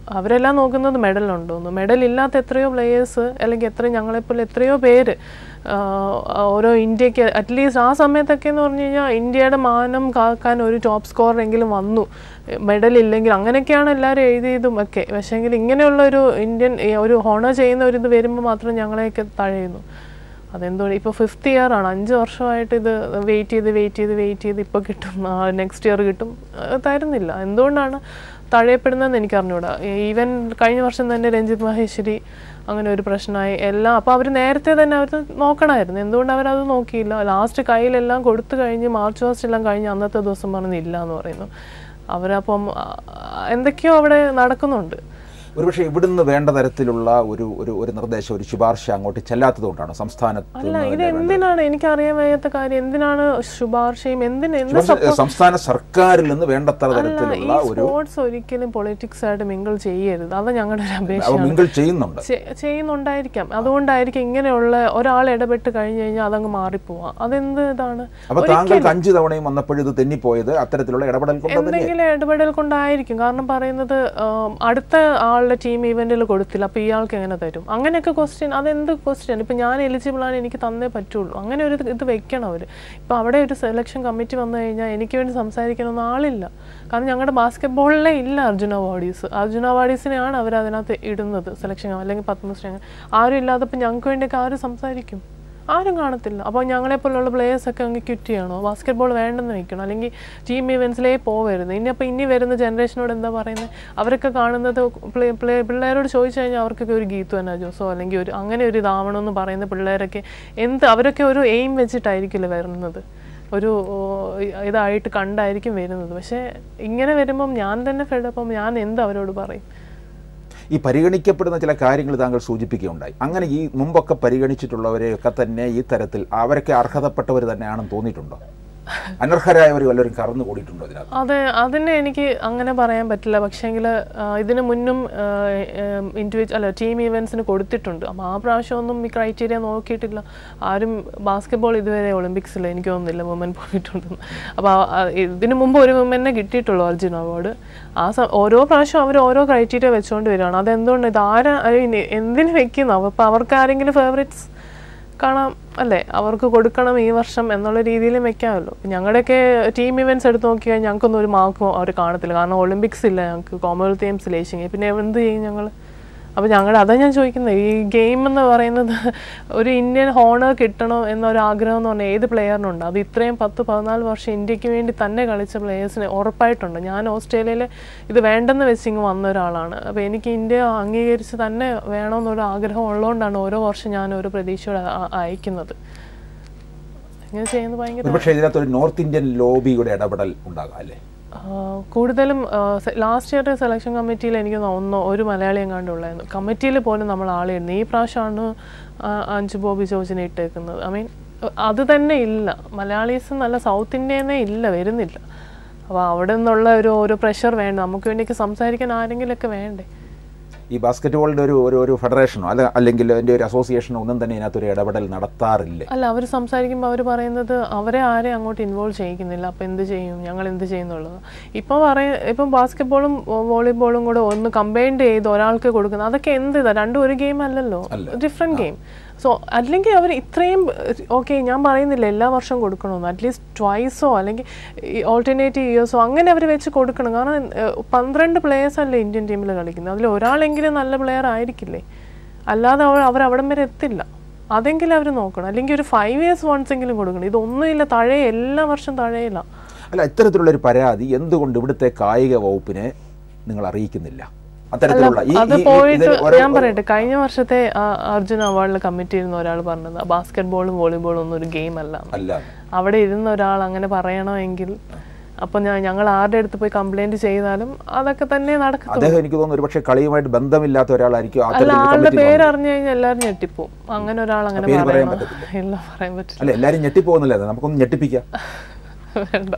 അവരെല്ലാം നോക്കുന്നത് മെഡലുണ്ടോന്ന് മെഡൽ ഇല്ലാത്ത എത്രയോ പ്ലേയേഴ്സ് അല്ലെങ്കിൽ എത്ര ഞങ്ങളെപ്പോലെ എത്രയോ പേര് ആ, ഓരോ ഇന്ത്യക്ക് അറ്റ്ലീസ്റ്റ് ആ സമയത്തൊക്കെ എന്ന് പറഞ്ഞു കഴിഞ്ഞാൽ ഇന്ത്യയുടെ മാനം കാക്കാൻ ഒരു ടോപ്പ് സ്കോറെങ്കിലും വന്നു മെഡൽ ഇല്ലെങ്കിൽ അങ്ങനെയൊക്കെയാണ് എല്ലാവരും എഴുതിയതും ഒക്കെ പക്ഷേങ്കിൽ ഇങ്ങനെയുള്ള ഒരു ഇന്ത്യൻ ഈ ഒരു ഹോണർ ചെയ്യുന്ന ഒരു ഇത് വരുമ്പോൾ മാത്രം ഞങ്ങളെയൊക്കെ തഴയുന്നു അതെന്തോ ഇപ്പോൾ ഫിഫ്ത്ത് ഇയർ ആണ് അഞ്ച് വർഷമായിട്ട് ഇത് വെയിറ്റ് ചെയ്ത് വെയിറ്റ് ചെയ്ത് വെയിറ്റ് ചെയ്ത് ഇപ്പോൾ കിട്ടും നെക്സ്റ്റ് ഇയർ കിട്ടും ആ, തരുന്നില്ല എന്തുകൊണ്ടാണ് തഴയപ്പെടുന്നതെന്ന് എനിക്ക് അറിഞ്ഞൂടാ ഈവൻ കഴിഞ്ഞ വർഷം തന്നെ രഞ്ജിത്ത് മഹേശ്വരി അങ്ങനെ ഒരു പ്രശ്നമായി എല്ലാം അപ്പോൾ അവർ നേരത്തെ തന്നെ അവർ നോക്കണമായിരുന്നു എന്തുകൊണ്ട് അവരത് നോക്കിയില്ല ലാസ്റ്റ് കയ്യിലെല്ലാം കൊടുത്തു കഴിഞ്ഞ് മാർച്ച് ഫസ്റ്റ് എല്ലാം കഴിഞ്ഞ് അന്നത്തെ ദിവസം പറഞ്ഞില്ല എന്ന് പറയുന്നു അവരപ്പം ആ, എന്തൊക്കെയോ അവിടെ നടക്കുന്നുണ്ട് ഒരുപക്ഷെ ഇവിടുന്ന് വേണ്ട തരത്തിലുള്ള ഒരു ഒരു ഒരു നിർദ്ദേശം ഒരു ശുപാർശ അങ്ങോട്ട് ചെല്ലാത്തതുകൊണ്ടാണ് സംസ്ഥാനത്ത് അല്ല നിന്ന് ഇത് തന്നെ എന്തിനാണ് എനിക്ക് അറിയാൻ വയ്യാത്ത കാര്യം എന്തിനാണ് ശുപാർശയും എന്തിന് എന്ത് ശുപാർശ സംസ്ഥാന സർക്കാരിൽ നിന്ന് വേണ്ടത്ര ഈ തരത്തിലുള്ള ഒരു സ്പോർട്സ് ഒരിക്കലും പൊളിറ്റിക്സ് ആയിട്ട് മിങ്കിൾ ചെയ്യരുത് അത് ഞങ്ങളുടെ ഒരു അവ അപേക്ഷയാണ് മിങ്കിൾ ചെയ്യുന്നുണ്ട് ചെ- ചെയ്യുന്നുണ്ടായിരിക്കാം അതുകൊണ്ടായിരിക്കും ഇങ്ങനെയുള്ള ഒരാൾ ഇടപെട്ട് കഴിഞ്ഞു കഴിഞ്ഞാൽ അതങ്ങ് മാറിപ്പോവാം അതെന്ത് ഇതാണ് അപ്പൊ താങ്കൾക്ക് അഞ്ചു തവണയും വന്നപ്പോഴും ഇത് തെന്നിപ്പോയത് അത്തരത്തിലുള്ള ഇടപെടൽ കൊണ്ട് തന്നെ എന്തെങ്കിലും ഇടപെടൽ കൊണ്ടായിരിക്കും കാരണം പറയുന്നത് ആം, അടുത്ത ആളുടെ ടീം ഇവന്റിൽ കൊടുത്തില്ല അപ്പൊ ഇയാൾക്ക് എങ്ങനെ തരും അങ്ങനെയൊക്കെ ക്വസ്റ്റ്യൻ അതെന്ത് ക്വസ്റ്റ്യൻ ഇപ്പൊ ഞാൻ എലിജിബിൾ ആണ് എനിക്ക് തന്നേ പറ്റുള്ളൂ അങ്ങനെ ഒരു ഇത് ഇത് വെക്കണം അവര് ഇപ്പൊ അവിടെ ഒരു സെലക്ഷൻ കമ്മിറ്റി വന്നു കഴിഞ്ഞാൽ എനിക്ക് വേണ്ടി സംസാരിക്കാനൊന്നും ആളില്ല കാരണം ഞങ്ങളുടെ ബാസ്കറ്റ് ബോളിലെ ഇല്ല അർജുന അവാർഡീസ് അർജുന അവാർഡീസിനെയാണ് അവർ അതിനകത്ത് ഇടുന്നത് സെലക്ഷൻ അല്ലെങ്കിൽ പത്മശ്രീ അങ്ങനെ. ആരും ഇല്ലാത്തപ്പോൾ ഞങ്ങൾക്ക് വേണ്ടിയൊക്കെ ആരും സംസാരിക്കും ആരും കാണത്തില്ല അപ്പോൾ ഞങ്ങളെപ്പോലുള്ള പ്ലേയേഴ്സ് ഒക്കെ അങ്ങ് ക്വിറ്റ് ചെയ്യണോ ബാസ്കറ്റ് ബോൾ വേണ്ടെന്ന് വെക്കണം അല്ലെങ്കിൽ ടീം ഇവൻസിലേ പോവരുത് ഇനി അപ്പോൾ ഇനി വരുന്ന ജനറേഷനോട് എന്താ പറയുന്നത് അവരൊക്കെ കാണുന്നത് പ്ലേ പ്ലേ പിള്ളേരോട് ചോദിച്ചു കഴിഞ്ഞാൽ അവർക്കൊക്കെ ഒരു ഗീത്തു എന്നാ ജോസോ അല്ലെങ്കിൽ ഒരു അങ്ങനെ ഒരു ഇതാവണമെന്ന് പറയുന്ന പിള്ളേരൊക്കെ എന്ത് അവരൊക്കെ ഒരു എയിം വെച്ചിട്ടായിരിക്കില്ല വരുന്നത് ഒരു ഓ, ഇതായിട്ട് കണ്ടായിരിക്കും വരുന്നത് പക്ഷേ ഇങ്ങനെ വരുമ്പം ഞാൻ തന്നെ ഫെഡപ്പം ഞാൻ എന്ത് അവരോട് പറയും ഈ പരിഗണിക്കപ്പെടുന്ന ചില കാര്യങ്ങൾ താങ്കൾ സൂചിപ്പിക്കുകയുണ്ടായി അങ്ങനെ ഈ മുമ്പൊക്കെ പരിഗണിച്ചിട്ടുള്ളവരെയൊക്കെ തന്നെ ഈ തരത്തിൽ അവരൊക്കെ അർഹതപ്പെട്ടവർ തന്നെയാണെന്ന് തോന്നിയിട്ടുണ്ടോ അനർഹരായവർ വല്ലവരും കറന്നു കൂടിയിട്ടുണ്ടോ ഇതിനകത്ത് അതെ അതിനെ എനിക്ക് അങ്ങനെ പറയാൻ പറ്റില്ല പക്ഷേങ്കിൽ ഇതിന് മുന്നും ഇൻഡിവിജ്വൽ അല്ല ടീം ഈവൻസിന് കൊടുത്തിട്ടുണ്ട് അപ്പോൾ ആ പ്രാവശ്യമൊന്നും ഈ ക്രൈറ്റീരിയ നോക്കിയിട്ടില്ല ആരും ബാസ്കറ്റ്ബോൾ ഇതുവരെ ഒളിമ്പിക്സിൽ എനിക്ക് തോന്നുന്നില്ല വുമൻ പോയിട്ടുണ്ടെന്ന് അപ്പോൾ ഇതിന് മുമ്പ് ഒരു വുമനെ കിട്ടിയിട്ടുള്ളൂ അർജുന അവാർഡ് ആ സ ഓരോ പ്രാവശ്യം അവർ ഓരോ ക്രൈറ്റീരിയ വെച്ചുകൊണ്ട് വരികയാണ് അതെന്തുകൊണ്ട് ഇത് ആരാ I mean, എന്തിന് വെക്കുന്നു അപ്പോൾ അവർക്ക് ആരെങ്കിലും ഫേവറേറ്റ്സ് കാണാം അല്ലേ അവർക്ക് കൊടുക്കണം ഈ വർഷം എന്നുള്ള രീതിയിലും വെക്കാമല്ലോ ഞങ്ങളുടെയൊക്കെ ടീം ഇവൻറ്റ്സ് എടുത്ത് നോക്കിയാൽ ഞങ്ങൾക്കൊന്നും ഒരു മാർക്കും അവർ കാണത്തില്ല കാരണം ഒളിമ്പിക്സ് ഇല്ല ഞങ്ങൾക്ക് കോമൺവെൽത്ത് ഗെയിംസ് ലേശിങ് പിന്നെ എന്ത് ചെയ്യും ഞങ്ങൾ അപ്പോൾ ഞങ്ങളുടെ അതാ ഞാൻ ചോദിക്കുന്നത് ഈ ഗെയിം എന്ന് പറയുന്നത് ഒരു ഇന്ത്യൻ ഹോണർ കിട്ടണം എന്നൊരു ആഗ്രഹം എന്ന് പറഞ്ഞാൽ ഏത് പ്ലെയറിനുണ്ട് അത് ഇത്രയും പത്ത് പതിനാല് വർഷം ഇന്ത്യക്ക് വേണ്ടി തന്നെ കളിച്ച പ്ലെയേഴ്സിന് ഉറപ്പായിട്ടുണ്ട് ഞാൻ ഓസ്ട്രേലിയയിൽ ഇത് വേണ്ടെന്ന് വെച്ചിങ്ങ് വന്ന ഒരാളാണ് അപ്പോൾ എനിക്ക് ഇന്ത്യ അംഗീകരിച്ച് തന്നെ വേണമെന്നൊരു ആഗ്രഹം ഉള്ളതുകൊണ്ടാണ് ഓരോ വർഷം ഞാൻ ഒരു പ്രതീക്ഷയോടെ അ- അയക്കുന്നത് ഇങ്ങനെ ചെയ്യുന്നത് ഭയങ്കര ഒരുപക്ഷെ ഇതിനകത്ത് ഒരു നോർത്ത് ഇന്ത്യൻ ലോബിയുടെ ഇടപെടൽ ഉണ്ടാകാം അല്ലേ ആ, കൂടുതലും ലാസ്റ്റ് ഇയറിന്റെ സെലക്ഷൻ കമ്മിറ്റിയിൽ എനിക്ക് തോന്നുന്നു ഒരു മലയാളി എങ്ങാണ്ട് ഉള്ളായിരുന്നു കമ്മിറ്റിയിൽ പോലും നമ്മൾ ആളെയിരുന്നു ഈ പ്രാവശ്യമാണ് ആ, അഞ്ചു ബോബി ജോർജിനെ ഇട്ടേക്കുന്നത് ഐ മീൻ അത് തന്നെ ഇല്ല മലയാളീസ് നല്ല സൗത്ത് ഇന്ത്യന്നേ ഇല്ല വരുന്നില്ല അപ്പോൾ അവിടെ നിന്നുള്ള ഒരു ഒരു പ്രഷർ വേണ്ട നമുക്ക് വേണ്ടിയൊക്കെ സംസാരിക്കാൻ ആരെങ്കിലുമൊക്കെ വേണ്ടേ ഈ ബാസ്കറ്റ് ബോളിന്റെ ഒരു ഒരു ഒരു ഫെഡറേഷനോ അല്ല അല്ലെങ്കിൽ അതിന്റെ ഒരു അസോസിയേഷനോ ഒന്നും തന്നെ ഇതിനകത്തൊരു ഇടപെടൽ നടത്താറില്ലേ അല്ല അവർ സംസാരിക്കുമ്പോൾ അവർ പറയുന്നത് അവരെ ആരെയും അങ്ങോട്ട് ഇൻവോൾവ് ചെയ്യിക്കുന്നില്ല അപ്പോൾ എന്ത് ചെയ്യും ഞങ്ങൾ എന്ത് ചെയ്യുന്നുള്ളത് ഇപ്പം പറയ ഇപ്പം ബാസ്കറ്റ്ബോളും വോളിബോളും കൂടെ ഒന്ന് കമ്പൈൻഡ് ചെയ്ത് ഒരാൾക്ക് കൊടുക്കുന്നത് അതൊക്കെ എന്ത് ഇതാ രണ്ടും ഒരു ഗെയിം അല്ലല്ലോ ഡിഫറെൻറ്റ് ഗെയിം സോ അല്ലെങ്കിൽ അവർ ഇത്രയും ഓക്കെ ഞാൻ പറയുന്നില്ല എല്ലാ വർഷവും കൊടുക്കണമെന്ന് അറ്റ്ലീസ്റ്റ് ട്വൈസോ അല്ലെങ്കിൽ ഓൾട്ടർനേറ്റീവ് ഇയേഴ്സോ അങ്ങനെ അവർ വെച്ച് കൊടുക്കണം കാരണം ഏഹ്, പന്ത്രണ്ട് പ്ലേയേഴ്സ് അല്ലേ ഇന്ത്യൻ ടീമിൽ കളിക്കുന്നത് അതിൽ ഒരാളെങ്കിലും നല്ല പ്ലെയർ ആയിരിക്കില്ലേ അല്ലാതെ അവർ അവർ അവിടം വരെ എത്തില്ല അതെങ്കിലും അവർ നോക്കണം അല്ലെങ്കിൽ ഒരു ഫൈവ് ഇയേഴ്സ് വൺസ് എങ്കിലും കൊടുക്കണം ഇതൊന്നുമില്ല തഴയ എല്ലാ വർഷം തഴയില്ല അല്ല ഇത്തരത്തിലുള്ള ഒരു പരാതി എന്തുകൊണ്ട് ഇവിടുത്തെ കായിക വകുപ്പിനെ നിങ്ങൾ അറിയിക്കുന്നില്ല അത്തരത്തിലുള്ള ഈ- അത് ഈ- ഈ- പോയിട്ട് ഇതിൽ ഓരോ- ഞാൻ പറയട്ടെ കഴിഞ്ഞ വർഷത്തെ ആ, അർജുന അവാർഡിൽ കമ്മിറ്റി ഇരുന്ന ഒരാൾ പറഞ്ഞത് ബാസ്കറ്റ് ബോളും വോളിബോളും ഒന്നും ഒരു ഗെയിം അല്ല എന്ന്. അല്ല അവിടെ ഇരുന്ന ഒരാൾ അങ്ങനെ പറയണമെങ്കിൽ അപ്പൊ ഞാൻ ഞങ്ങൾ ആരുടെ അടുത്ത് പോയി കംപ്ലൈന്റ് ചെയ്താലും അതൊക്കെ തന്നെ നടക്കത്തുള്ളൂ അദ്ദേഹം എനിക്ക് തോന്നുന്നു ഒരുപക്ഷെ കളിയുമായിട്ട് ബന്ധമില്ലാത്ത ഒരാളായിരിക്കും അല്ല അത്തരത്തിലൊരു ആളുടെ കമ്മിറ്റി പേര് അറിഞ്ഞു കഴിഞ്ഞാൽ എല്ലാവരും ഞെട്ടിപ്പോവും അങ്ങനെ ഒരാൾ അങ്ങനെ പേര് പറയാൻ പറയണോ പറ്റത്തില്ല. ഇല്ല പറയാൻ പറ്റില്ല അല്ല എല്ലാരും ഞെട്ടിപ്പോകുന്നില്ല നമുക്കൊന്ന് ഞെട്ടിപ്പിക്കാം വേണ്ട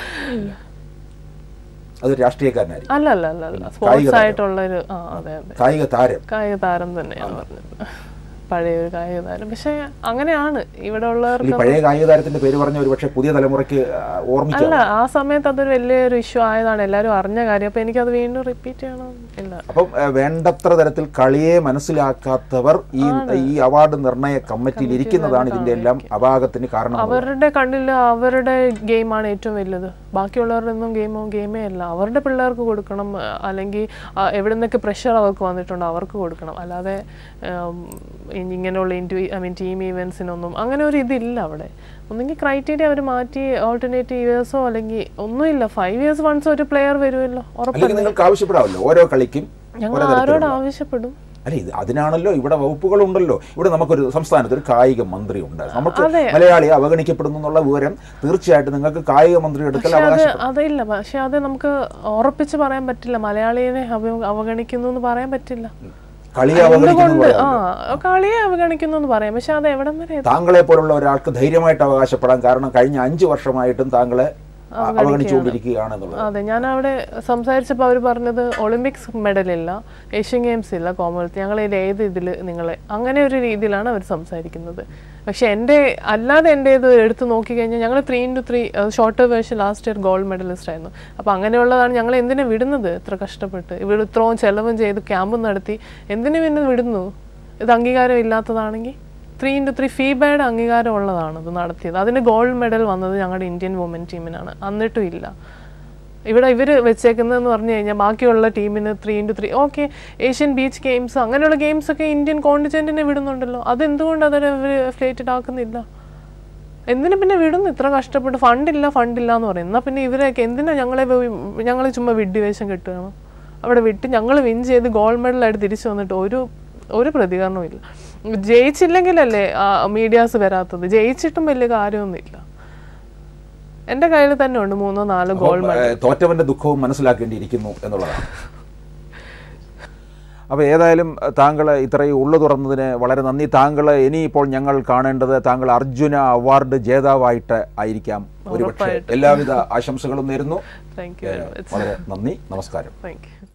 അത് രാഷ്ട്രീയക്കാരനായിരിക്കും അല്ല അല്ല അല്ല അല്ല സ്പോർട്സ് ആയിട്ടുള്ള ഒരു ആ അതെ അതെ കായിക താരം കായിക താരം തന്നെയാണ് പറഞ്ഞത് പഴയ ഒരു കായിക താരം പക്ഷെ അങ്ങനെയാണ് ഇവിടെ ഈ ഉള്ളവർക്ക് പഴയ കായിക താരത്തിന്റെ പേര് പറഞ്ഞ ഒരു പക്ഷേ പുതിയ തലമുറയ്ക്ക് ആ, ഓർമ്മിക്കാം അല്ല ആ സമയത്ത് അതൊരു വലിയൊരു ഇഷ്യൂ ആയതാണ് എല്ലാവരും അറിഞ്ഞ കാര്യം അപ്പൊ എനിക്കത് വീണ്ടും റിപ്പീറ്റ് ചെയ്യണം ഇല്ല അപ്പം ആ, വേണ്ടത്ര തരത്തിൽ കളിയെ മനസ്സിലാക്കാത്തവർ ഈ ഈ അവാർഡ് നിർണയ കമ്മിറ്റിയിൽ ഇരിക്കുന്നതാണ് ഇതിന്റെ എല്ലാം അപാകത്തിന് കാരണം അവരുടെ കണ്ണിൽ അവരുടെ ഗെയിമാണ് ഏറ്റവും വലുത് ബാക്കിയുള്ളവരുടെ ഒന്നും ഗെയിമോ ഗെയിമേ അല്ല അവരുടെ പിള്ളേർക്ക് കൊടുക്കണം ആ, അല്ലെങ്കിൽ ആ, എവിടെ നിന്നൊക്കെ പ്രഷർ അവർക്ക് വന്നിട്ടുണ്ടോ അവർക്ക് കൊടുക്കണം അല്ലാതെ ഉം, ഇ- ഇങ്ങനെയുള്ള ഇൻഡി ഐ മീൻ ടീം ഈവൻസിനൊന്നും അങ്ങനെ ഒരു ഇതില്ല അവിടെ ഒന്നെങ്കിൽ ക്രൈറ്റീരിയ അവർ മാറ്റി ഓൾട്ടർനേറ്റീവ് ഇയേഴ്സോ അല്ലെങ്കിൽ ഒന്നുമില്ല ഫൈവ് ഇയേഴ്സ് വൺസ് ഒരു പ്ലെയർ വരുമല്ലോ ഉറപ്പ് അല്ലെങ്കിൽ നിങ്ങൾക്ക് ആവശ്യപ്പെടാമല്ലോ ഓരോ കളിക്കും ഞങ്ങൾ ആരോട് ആവശ്യപ്പെടും അല്ല ഇത് അതിനാണല്ലോ ഇവിടെ വകുപ്പുകളുണ്ടല്ലോ ഇവിടെ നമുക്കൊരു സംസ്ഥാനത്ത് ഒരു കായിക മന്ത്രി ഉണ്ട് നമുക്ക് അതെ. മലയാളിയെ അവഗണിക്കപ്പെടുന്നു എന്നുള്ള വിവരം തീർച്ചയായിട്ടും നിങ്ങൾക്ക് കായിക മന്ത്രി എടുക്കൽ പക്ഷെ അത് അവകാശം അതില്ല പക്ഷെ അത് നമുക്ക് ഉറപ്പിച്ച് പറയാൻ പറ്റില്ല മലയാളിയെ അവ- അവഗണിക്കുന്നു എന്ന് പറയാൻ പറ്റില്ല കളിയെ അവഗണിക്കുന്നു എന്ന് എന്തുകൊണ്ട് പറയാം ആ കളിയെ അവഗണിക്കുന്നു എന്ന് പറയാം പക്ഷെ അത് എവിടം വരെ എത്തും? താങ്കളെ പോലുള്ള ഒരാൾക്ക് ധൈര്യമായിട്ട് അവകാശപ്പെടാൻ കാരണം കഴിഞ്ഞ അഞ്ചു വർഷമായിട്ടും താങ്കളെ അവഗണിച്ചുകൊണ്ടിരിക്കുകയാണ് എന്നുള്ളത് അതെ ഞാൻ അവിടെ സംസാരിച്ചപ്പോൾ അവർ പറഞ്ഞത് ഒളിമ്പിക്സ് മെഡലില്ല ഏഷ്യൻ ഗെയിംസ് ഇല്ല കോമൺവെൽത്ത് ഞങ്ങൾ ഇതിൽ ഏത് ഇതിൽ നിങ്ങളെ അങ്ങനെ ഒരു രീതിയിലാണ് അവർ സംസാരിക്കുന്നത് പക്ഷെ എൻ്റെ അല്ലാതെ എൻ്റെ ഇത് എടുത്ത് നോക്കിക്കഴിഞ്ഞാൽ ഞങ്ങൾ three into three short version last year gold medallist ആയിരുന്നു അപ്പോൾ അങ്ങനെയുള്ളതാണ് ഞങ്ങൾ എന്തിനാ വിടുന്നത് ഇത്ര കഷ്ടപ്പെട്ട് ഇവിടെ ഇത്രയും ചെലവും ചെയ്ത് ക്യാമ്പും നടത്തി എന്തിനു പിന്നെ വിടുന്നു ഇത് അംഗീകാരം ഇല്ലാത്തതാണെങ്കിൽ ത്രീ ഇൻറ്റു ത്രീ ഫീബയുടെ അംഗീകാരം ഉള്ളതാണ് ഇത് നടത്തിയത് അതിന് ഗോൾഡ് മെഡൽ വന്നത് ഞങ്ങളുടെ ഇന്ത്യൻ വുമൻ ടീമിനാണ് എന്നിട്ടും ഇല്ല ഇവിടെ ഇവർ വെച്ചേക്കുന്നതെന്ന് പറഞ്ഞു കഴിഞ്ഞാൽ ബാക്കിയുള്ള ടീമിന് three into three okay Asian Beach Games അങ്ങനെയുള്ള ഗെയിംസ് ഒക്കെ ഇന്ത്യൻ കോണ്ടിജൻറ്റിനെ വിടുന്നുണ്ടല്ലോ അതെന്തുകൊണ്ട് അതിനെ ഇവർ ഫ്ലേറ്റഡ് ആക്കുന്നില്ല എന്തിനു പിന്നെ വിടുന്നു ഇത്ര കഷ്ടപ്പെട്ട് ഫണ്ടില്ല ഫണ്ടില്ല എന്ന് പറയും എന്നാൽ പിന്നെ ഇവരെയൊക്കെ എന്തിനാ ഞങ്ങളെ ഞങ്ങൾ ചുമ്മാ വിഡ്ഡിവേഷം കെട്ടുകയാണ് അവിടെ വിട്ട് ഞങ്ങൾ വിൻ ചെയ്ത് ഗോൾഡ് മെഡലായിട്ട് തിരിച്ചു വന്നിട്ട് ഒരു ഒരു പ്രതികരണവും ഇല്ല ജയിച്ചില്ലെങ്കിലല്ലേ മീഡിയാസ് വരാത്തത് ജയിച്ചിട്ടും വലിയ കാര്യമൊന്നുമില്ല എൻ്റെ കയ്യിൽ തന്നെ ഉണ്ട് മൂന്നോ നാലോ ഗോൾഡ് മെഡൽ ഏഹ്, തോറ്റവന്റെ ദുഃഖവും മനസ്സിലാക്കേണ്ടിയിരിക്കുന്നു എന്നുള്ളതാണ് അപ്പോൾ ഏതായാലും താങ്കൾ ഇത്രയും ഉള്ളു തുറന്നതിന് വളരെ നന്ദി താങ്കൾ ഇനിയിപ്പോൾ ഞങ്ങൾ കാണേണ്ടത് താങ്കൾ അർജുന അവാർഡ് ജേതാവായിട്ട് ആയിരിക്കാം ഒരുപക്ഷെ എല്ലാവിധ ആശംസകളും നേരുന്നു താങ്ക് യു വെരി മച്ച് വളരെ നന്ദി നമസ്കാരം താങ്ക് യു